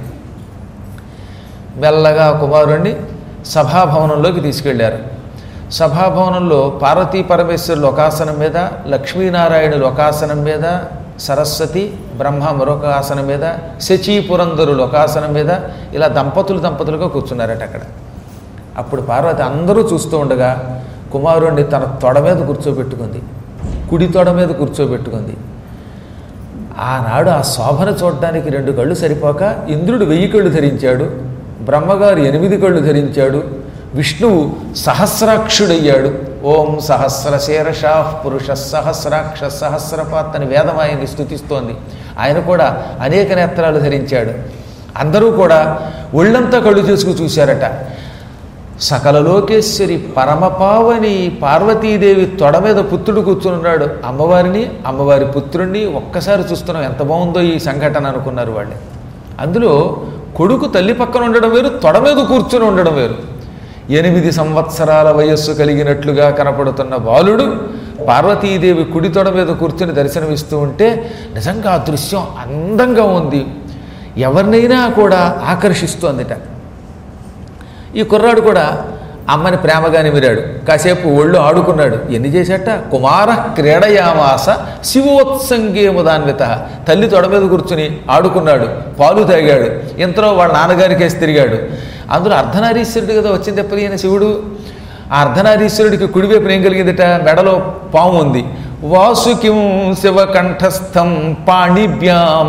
S1: మెల్లగా ఆ కుమారుణ్ణి సభాభవనంలోకి తీసుకెళ్లారు సభాభవనంలో పార్వతీ పరమేశ్వరులు ఒక ఆసనం మీద లక్ష్మీనారాయణులు ఒక ఆసనం మీద సరస్వతి బ్రహ్మ మరొక ఆసనం మీద శచీ పురంధరులు ఒక ఆసనం మీద ఇలా దంపతులు దంపతులుగా కూర్చున్నారట అక్కడ అప్పుడు పార్వతి అందరూ చూస్తూ ఉండగా కుమారుణ్ణి తన తొడ మీద కూర్చోబెట్టుకుంది కుడి తొడ మీద కూర్చోబెట్టుకుంది ఆనాడు ఆ శోభన చూడడానికి రెండు కళ్ళు సరిపోక ఇంద్రుడు వెయ్యి కళ్ళు ధరించాడు బ్రహ్మగారు ఎనిమిది కళ్ళు ధరించాడు విష్ణువు సహస్రాక్షుడయ్యాడు ఓం సహస్ర శీర్షా పురుష సహస్రాక్ష సహస్రపాత్ అని వేదం ఆయన్ని స్థుతిస్తోంది ఆయన కూడా అనేక నేత్రాలు ధరించాడు అందరూ కూడా ఒళ్ళంతా కళ్ళు చేసుకు చూశారట సకల లోకేశ్వరి పరమపావని పార్వతీదేవి తొడ మీద పుత్రుడు కూర్చున్నాడు అమ్మవారిని అమ్మవారి పుత్రుణ్ణి ఒక్కసారి చూస్తున్నాం ఎంత బాగుందో ఈ సంఘటన అనుకున్నారు వాళ్ళు అందులో కొడుకు తల్లి పక్కన ఉండడం వేరు తొడ మీద కూర్చుని ఉండడం వేరు ఎనిమిది సంవత్సరాల వయస్సు కలిగినట్లుగా కనపడుతున్న బాలుడు పార్వతీదేవి కుడి తొడ మీద కూర్చుని దర్శనమిస్తూ ఉంటే నిజంగా ఆ దృశ్యం అందంగా ఉంది ఎవరినైనా కూడా ఆకర్షిస్తోందిట ఈ కుర్రాడు కూడా అమ్మని ప్రేమగా నిమిరాడు కాసేపు ఒళ్ళు ఆడుకున్నాడు ఎన్ని చేశాట కుమార క్రీడయామాస శివోత్సంగేముదాన్విత తల్లి తొడ మీద కూర్చుని ఆడుకున్నాడు పాలు తాగాడు ఇంతలో వాళ్ళ నాన్నగారికేసి తిరిగాడు అందులో అర్ధనారీశ్వరుడు కదా వచ్చింది ఎప్పటికైనా శివుడు ఆ అర్ధనారీశ్వరుడికి కుడివైపు ఏం కలిగిందిట మెడలో పాము ఉంది వాసుకిం శివకంఠస్థం పాణిభ్యాం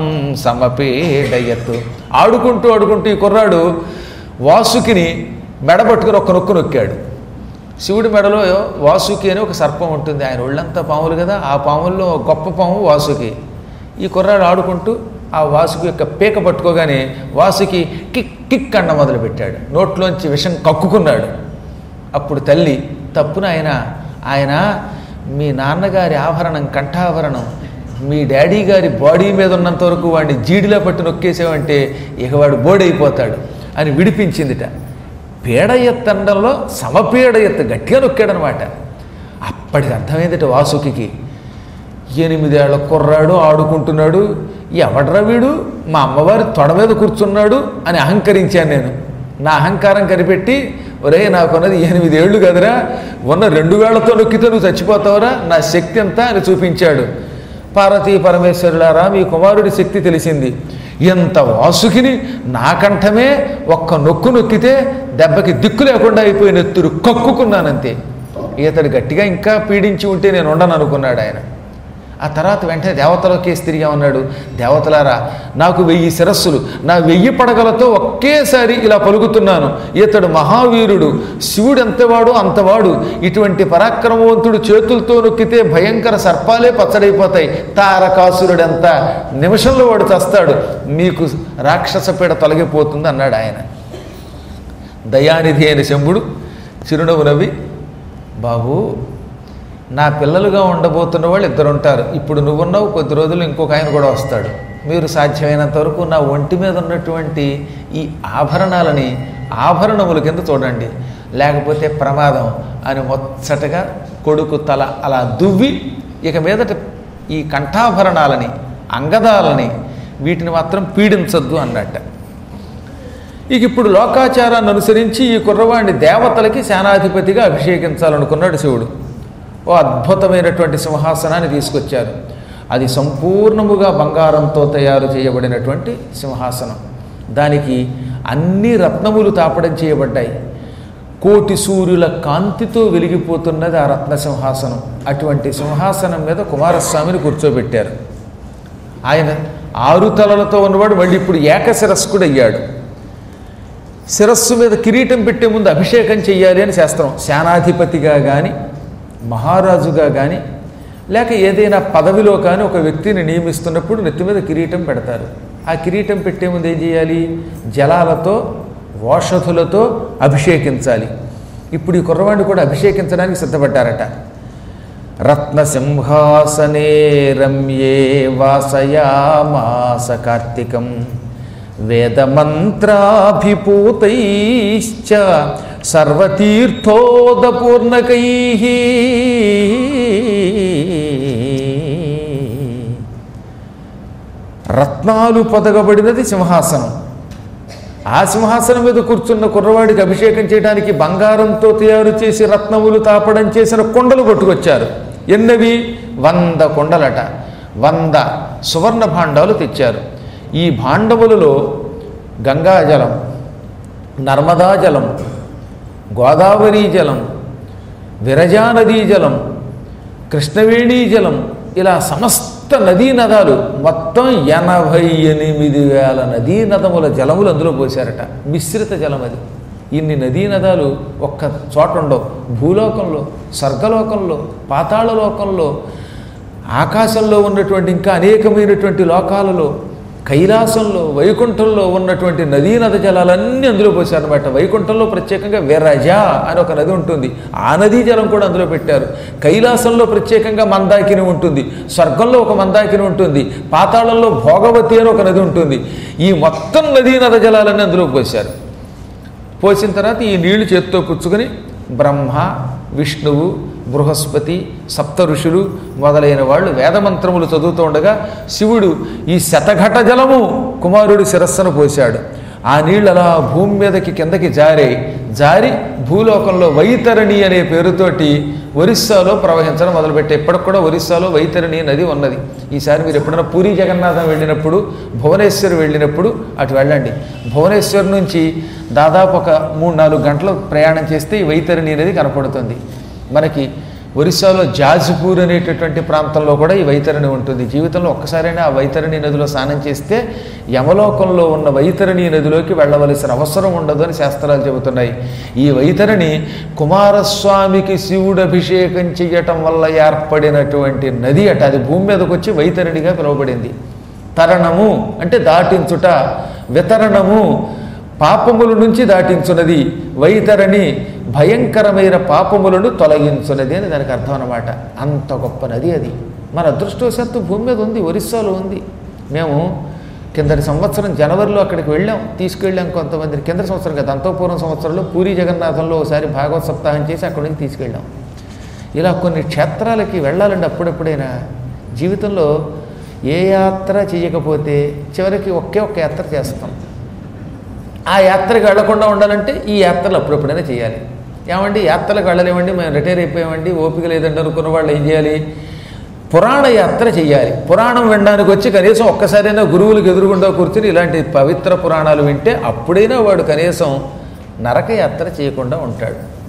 S1: సమపేడయత్ ఆడుకుంటూ ఆడుకుంటూ ఈ కుర్రాడు వాసుకిని మెడ పట్టుకుని ఒక్క నొక్కు నొక్కాడు శివుడి మెడలో వాసుకి అని ఒక సర్పం ఉంటుంది ఆయన ఒళ్ళంతా పాములు కదా ఆ పాముల్లో గొప్ప పాము వాసుకి ఈ కుర్రాడు ఆడుకుంటూ ఆ వాసుకి యొక్క పీక పట్టుకోగానే వాసుకి కిక్ కిక్ అండ మొదలుపెట్టాడు నోట్లోంచి విషం కక్కుకున్నాడు అప్పుడు తల్లి తప్పున ఆయన ఆయన మీ నాన్నగారి ఆభరణం కంఠాభరణం మీ డాడీ గారి బాడీ మీద ఉన్నంత వరకు వాడిని జీడిలో పట్టి నొక్కేసావంటే ఇక వాడు బోడైపోతాడు అని విడిపించిందిట పీడ ఎత్తండంలో సమపీడ ఎత్తు గట్టిగా నొక్కాడనమాట అప్పటికి అర్థమైందిట వాసుకి ఎనిమిదేళ్ల కుర్రాడు ఆడుకుంటున్నాడు ఎవడ్రా వీడు మా అమ్మవారి తొడ మీద కూర్చున్నాడు అని అహంకరించాను నేను నా అహంకారం కనిపెట్టి ఒరే నాకున్నది ఎనిమిదేళ్ళు కదరా ఉన్న రెండు వేళ్లతో నొక్కితే నువ్వు చచ్చిపోతావురా నా శక్తి ఎంత అని చూపించాడు పార్వతీ పరమేశ్వరులారా మీ కుమారుడి శక్తి తెలిసింది ఎంత వాసుకిని నా కంఠమే ఒక్క నొక్కు నొక్కితే దెబ్బకి దిక్కు లేకుండా అయిపోయిన ఎత్తురు కక్కుకున్నానంతే ఇతడు గట్టిగా ఇంకా పీడించి ఉంటే నేను ఉండను అనుకున్నాడు ఆయన ఆ తర్వాత వెంటనే దేవతలకేసి తిరిగా ఉన్నాడు దేవతలారా నాకు వెయ్యి శిరస్సులు నా వెయ్యి పడగలతో ఒకేసారి ఇలా పలుకుతున్నాను ఇతడు మహావీరుడు శివుడు ఎంతవాడు అంతవాడు ఇటువంటి పరాక్రమవంతుడు చేతులతో నొక్కితే భయంకర సర్పాలే పచ్చడైపోతాయి తారకాసురుడు ఎంత నిమిషంలో వాడు చస్తాడు మీకు రాక్షస పీడ తొలగిపోతుంది అన్నాడు ఆయన దయానిధి అయిన శంభుడు చిరునవ్వు నవ్వి బాబు నా పిల్లలుగా ఉండబోతున్న వాళ్ళు ఇద్దరు ఉంటారు ఇప్పుడు నువ్వున్నావు కొద్ది రోజులు ఇంకొక ఆయన కూడా వస్తాడు మీరు సాధ్యమైనంత వరకు నా ఒంటి మీద ఉన్నటువంటి ఈ ఆభరణాలని ఆభరణముల కింద చూడండి లేకపోతే ప్రమాదం అని మొచ్చటగా కొడుకు తల అలా దువ్వి ఇక మీదట ఈ కంఠాభరణాలని అంగదాలని వీటిని మాత్రం పీడించొద్దు అన్నట్ట ఇక ఇప్పుడు లోకాచారాన్ని అనుసరించి ఈ కుర్రవాడిని దేవతలకి సేనాధిపతిగా అభిషేకించాలనుకున్నాడు శివుడు ఓ అద్భుతమైనటువంటి సింహాసనాన్ని తీసుకొచ్చారు అది సంపూర్ణముగా బంగారంతో తయారు చేయబడినటువంటి సింహాసనం దానికి అన్ని రత్నములు తాపడం చేయబడ్డాయి కోటి సూర్యుల కాంతితో వెలిగిపోతున్నది ఆ రత్న సింహాసనం అటువంటి సింహాసనం మీద కుమారస్వామిని కూర్చోబెట్టారు ఆయన ఆరు తలలతో ఉన్నవాడు మళ్ళీ ఇప్పుడు ఏకశిరస్కుడు అయ్యాడు శిరస్సు మీద కిరీటం పెట్టే ముందు అభిషేకం చెయ్యాలి అని శాస్త్రం సేనాధిపతిగా కానీ మహారాజుగా కానీ లేక ఏదైనా పదవిలో కానీ ఒక వ్యక్తిని నియమిస్తున్నప్పుడు నెత్తి మీద కిరీటం పెడతారు ఆ కిరీటం పెట్టే ముందు ఏం చేయాలి జలాలతో ఓషధులతో అభిషేకించాలి ఇప్పుడు ఈ కుర్రవాడిని కూడా అభిషేకించడానికి సిద్ధపడ్డారట రత్నసింహాసనే రమ్యే వాసయామాస కార్తికం వేదమంత్రాభిపూతైశ్చ సర్వతీర్థోదపూర్ణకై రత్నాలు పొదగబడినది సింహాసనం ఆ సింహాసనం మీద కూర్చున్న కుర్రవాడికి అభిషేకం చేయడానికి బంగారంతో తయారు చేసి రత్నములు తాపడం చేసిన కొండలు పట్టుకొచ్చారు ఎన్నవి వంద కొండలట వంద సువర్ణ భాండాలు తెచ్చారు ఈ భాండములలో గంగాజలం నర్మదా జలం గోదావరి జలం విరజానదీ జలం కృష్ణవేణీ జలం ఇలా సమస్త నదీ నదాలు మొత్తం ఎనభై ఎనిమిది వేల నదీ నదముల జలములు అందులో పోశారట మిశ్రిత జలం అది ఇన్ని నదీ నదాలు ఒక్క చోట ఉండవు భూలోకంలో స్వర్గలోకంలో పాతాళ లోకంలో ఆకాశంలో ఉన్నటువంటి ఇంకా అనేకమైనటువంటి లోకాలలో కైలాసంలో వైకుంఠంలో ఉన్నటువంటి నదీ నద జలాలన్నీ అందులో పోశారనమాట వైకుంఠంలో ప్రత్యేకంగా విరజ అని ఒక నది ఉంటుంది ఆ నదీ జలం కూడా అందులో పెట్టారు కైలాసంలో ప్రత్యేకంగా మందాకిని ఉంటుంది స్వర్గంలో ఒక మందాకిని ఉంటుంది పాతాళంలో భోగవతి అని ఒక నది ఉంటుంది ఈ మొత్తం నదీ నద జలాలన్నీ అందులో పోశారు పోసిన తర్వాత ఈ నీళ్లు చేత్తో పుచ్చుకొని బ్రహ్మ విష్ణువు బృహస్పతి సప్త ఋషులు మొదలైన వాళ్ళు వేదమంత్రములు చదువుతూ ఉండగా శివుడు ఈ శతఘట జలము కుమారుడి శిరస్సును పోశాడు ఆ నీళ్ళు అలా భూమి మీదకి కిందకి జారే జారి భూలోకంలో వైతరణి అనే పేరుతోటి ఒరిస్సాలో ప్రవహించడం మొదలుపెట్టే ఇప్పటికి కూడా ఒరిస్సాలో వైతరణి నది ఉన్నది ఈసారి మీరు ఎప్పుడైనా పూరి జగన్నాథం వెళ్ళినప్పుడు భువనేశ్వర్ వెళ్ళినప్పుడు అటు వెళ్ళండి భువనేశ్వర్ నుంచి దాదాపు ఒక మూడు నాలుగు గంటలు ప్రయాణం చేస్తే ఈ వైతరణి నది కనపడుతుంది మనకి ఒరిస్సాలో జాజ్పూర్ అనేటటువంటి ప్రాంతంలో కూడా ఈ వైతరణి ఉంటుంది జీవితంలో ఒక్కసారైనా ఆ వైతరణి నదిలో స్నానం చేస్తే యమలోకంలో ఉన్న వైతరణి నదిలోకి వెళ్ళవలసిన అవసరం ఉండదు అని శాస్త్రాలు చెబుతున్నాయి ఈ వైతరణి కుమారస్వామికి శివుడు అభిషేకం చెయ్యటం వల్ల ఏర్పడినటువంటి నది అట అది భూమి మీదకి వచ్చి వైతరణిగా పిలువబడింది తరణము అంటే దాటించుట వితరణము పాపముల నుంచి దాటించున్నది వైతరణి భయంకరమైన పాపములను తొలగించున్నది అని దానికి అర్థం అన్నమాట అంత గొప్ప నది అది మన అదృష్టవశాత్తు భూమి మీద ఉంది ఒరిస్సాలో ఉంది మేము కిందటి సంవత్సరం జనవరిలో అక్కడికి వెళ్ళాం తీసుకెళ్ళాం కొంతమందిని కిందటి సంవత్సరం కదా అంతో పూర్వం సంవత్సరంలో పూరి జగన్నాథంలో ఒకసారి భాగవత సప్తాహం చేసి అక్కడి నుంచి తీసుకెళ్ళాం ఇలా కొన్ని క్షేత్రాలకి వెళ్ళాలండి అప్పుడెప్పుడైనా జీవితంలో ఏ యాత్ర చేయకపోతే చివరికి ఒకే ఒక్క యాత్ర చేస్తాం ఆ యాత్రకు వెళ్లకుండా ఉండాలంటే ఈ యాత్రలు అప్పుడప్పుడైనా చేయాలి ఏమండి యాత్రలకు వెళ్ళలేమండి మేము రిటైర్ అయిపోయామండి ఓపిక లేదండి అనుకున్న వాళ్ళు ఏం చేయాలి పురాణ యాత్ర చేయాలి పురాణం వినడానికి వచ్చి కనీసం ఒక్కసారైనా గురువులకు ఎదురుగుండా కూర్చుని ఇలాంటి పవిత్ర పురాణాలు వింటే అప్పుడైనా వాడు కనీసం నరక యాత్ర చేయకుండా ఉంటాడు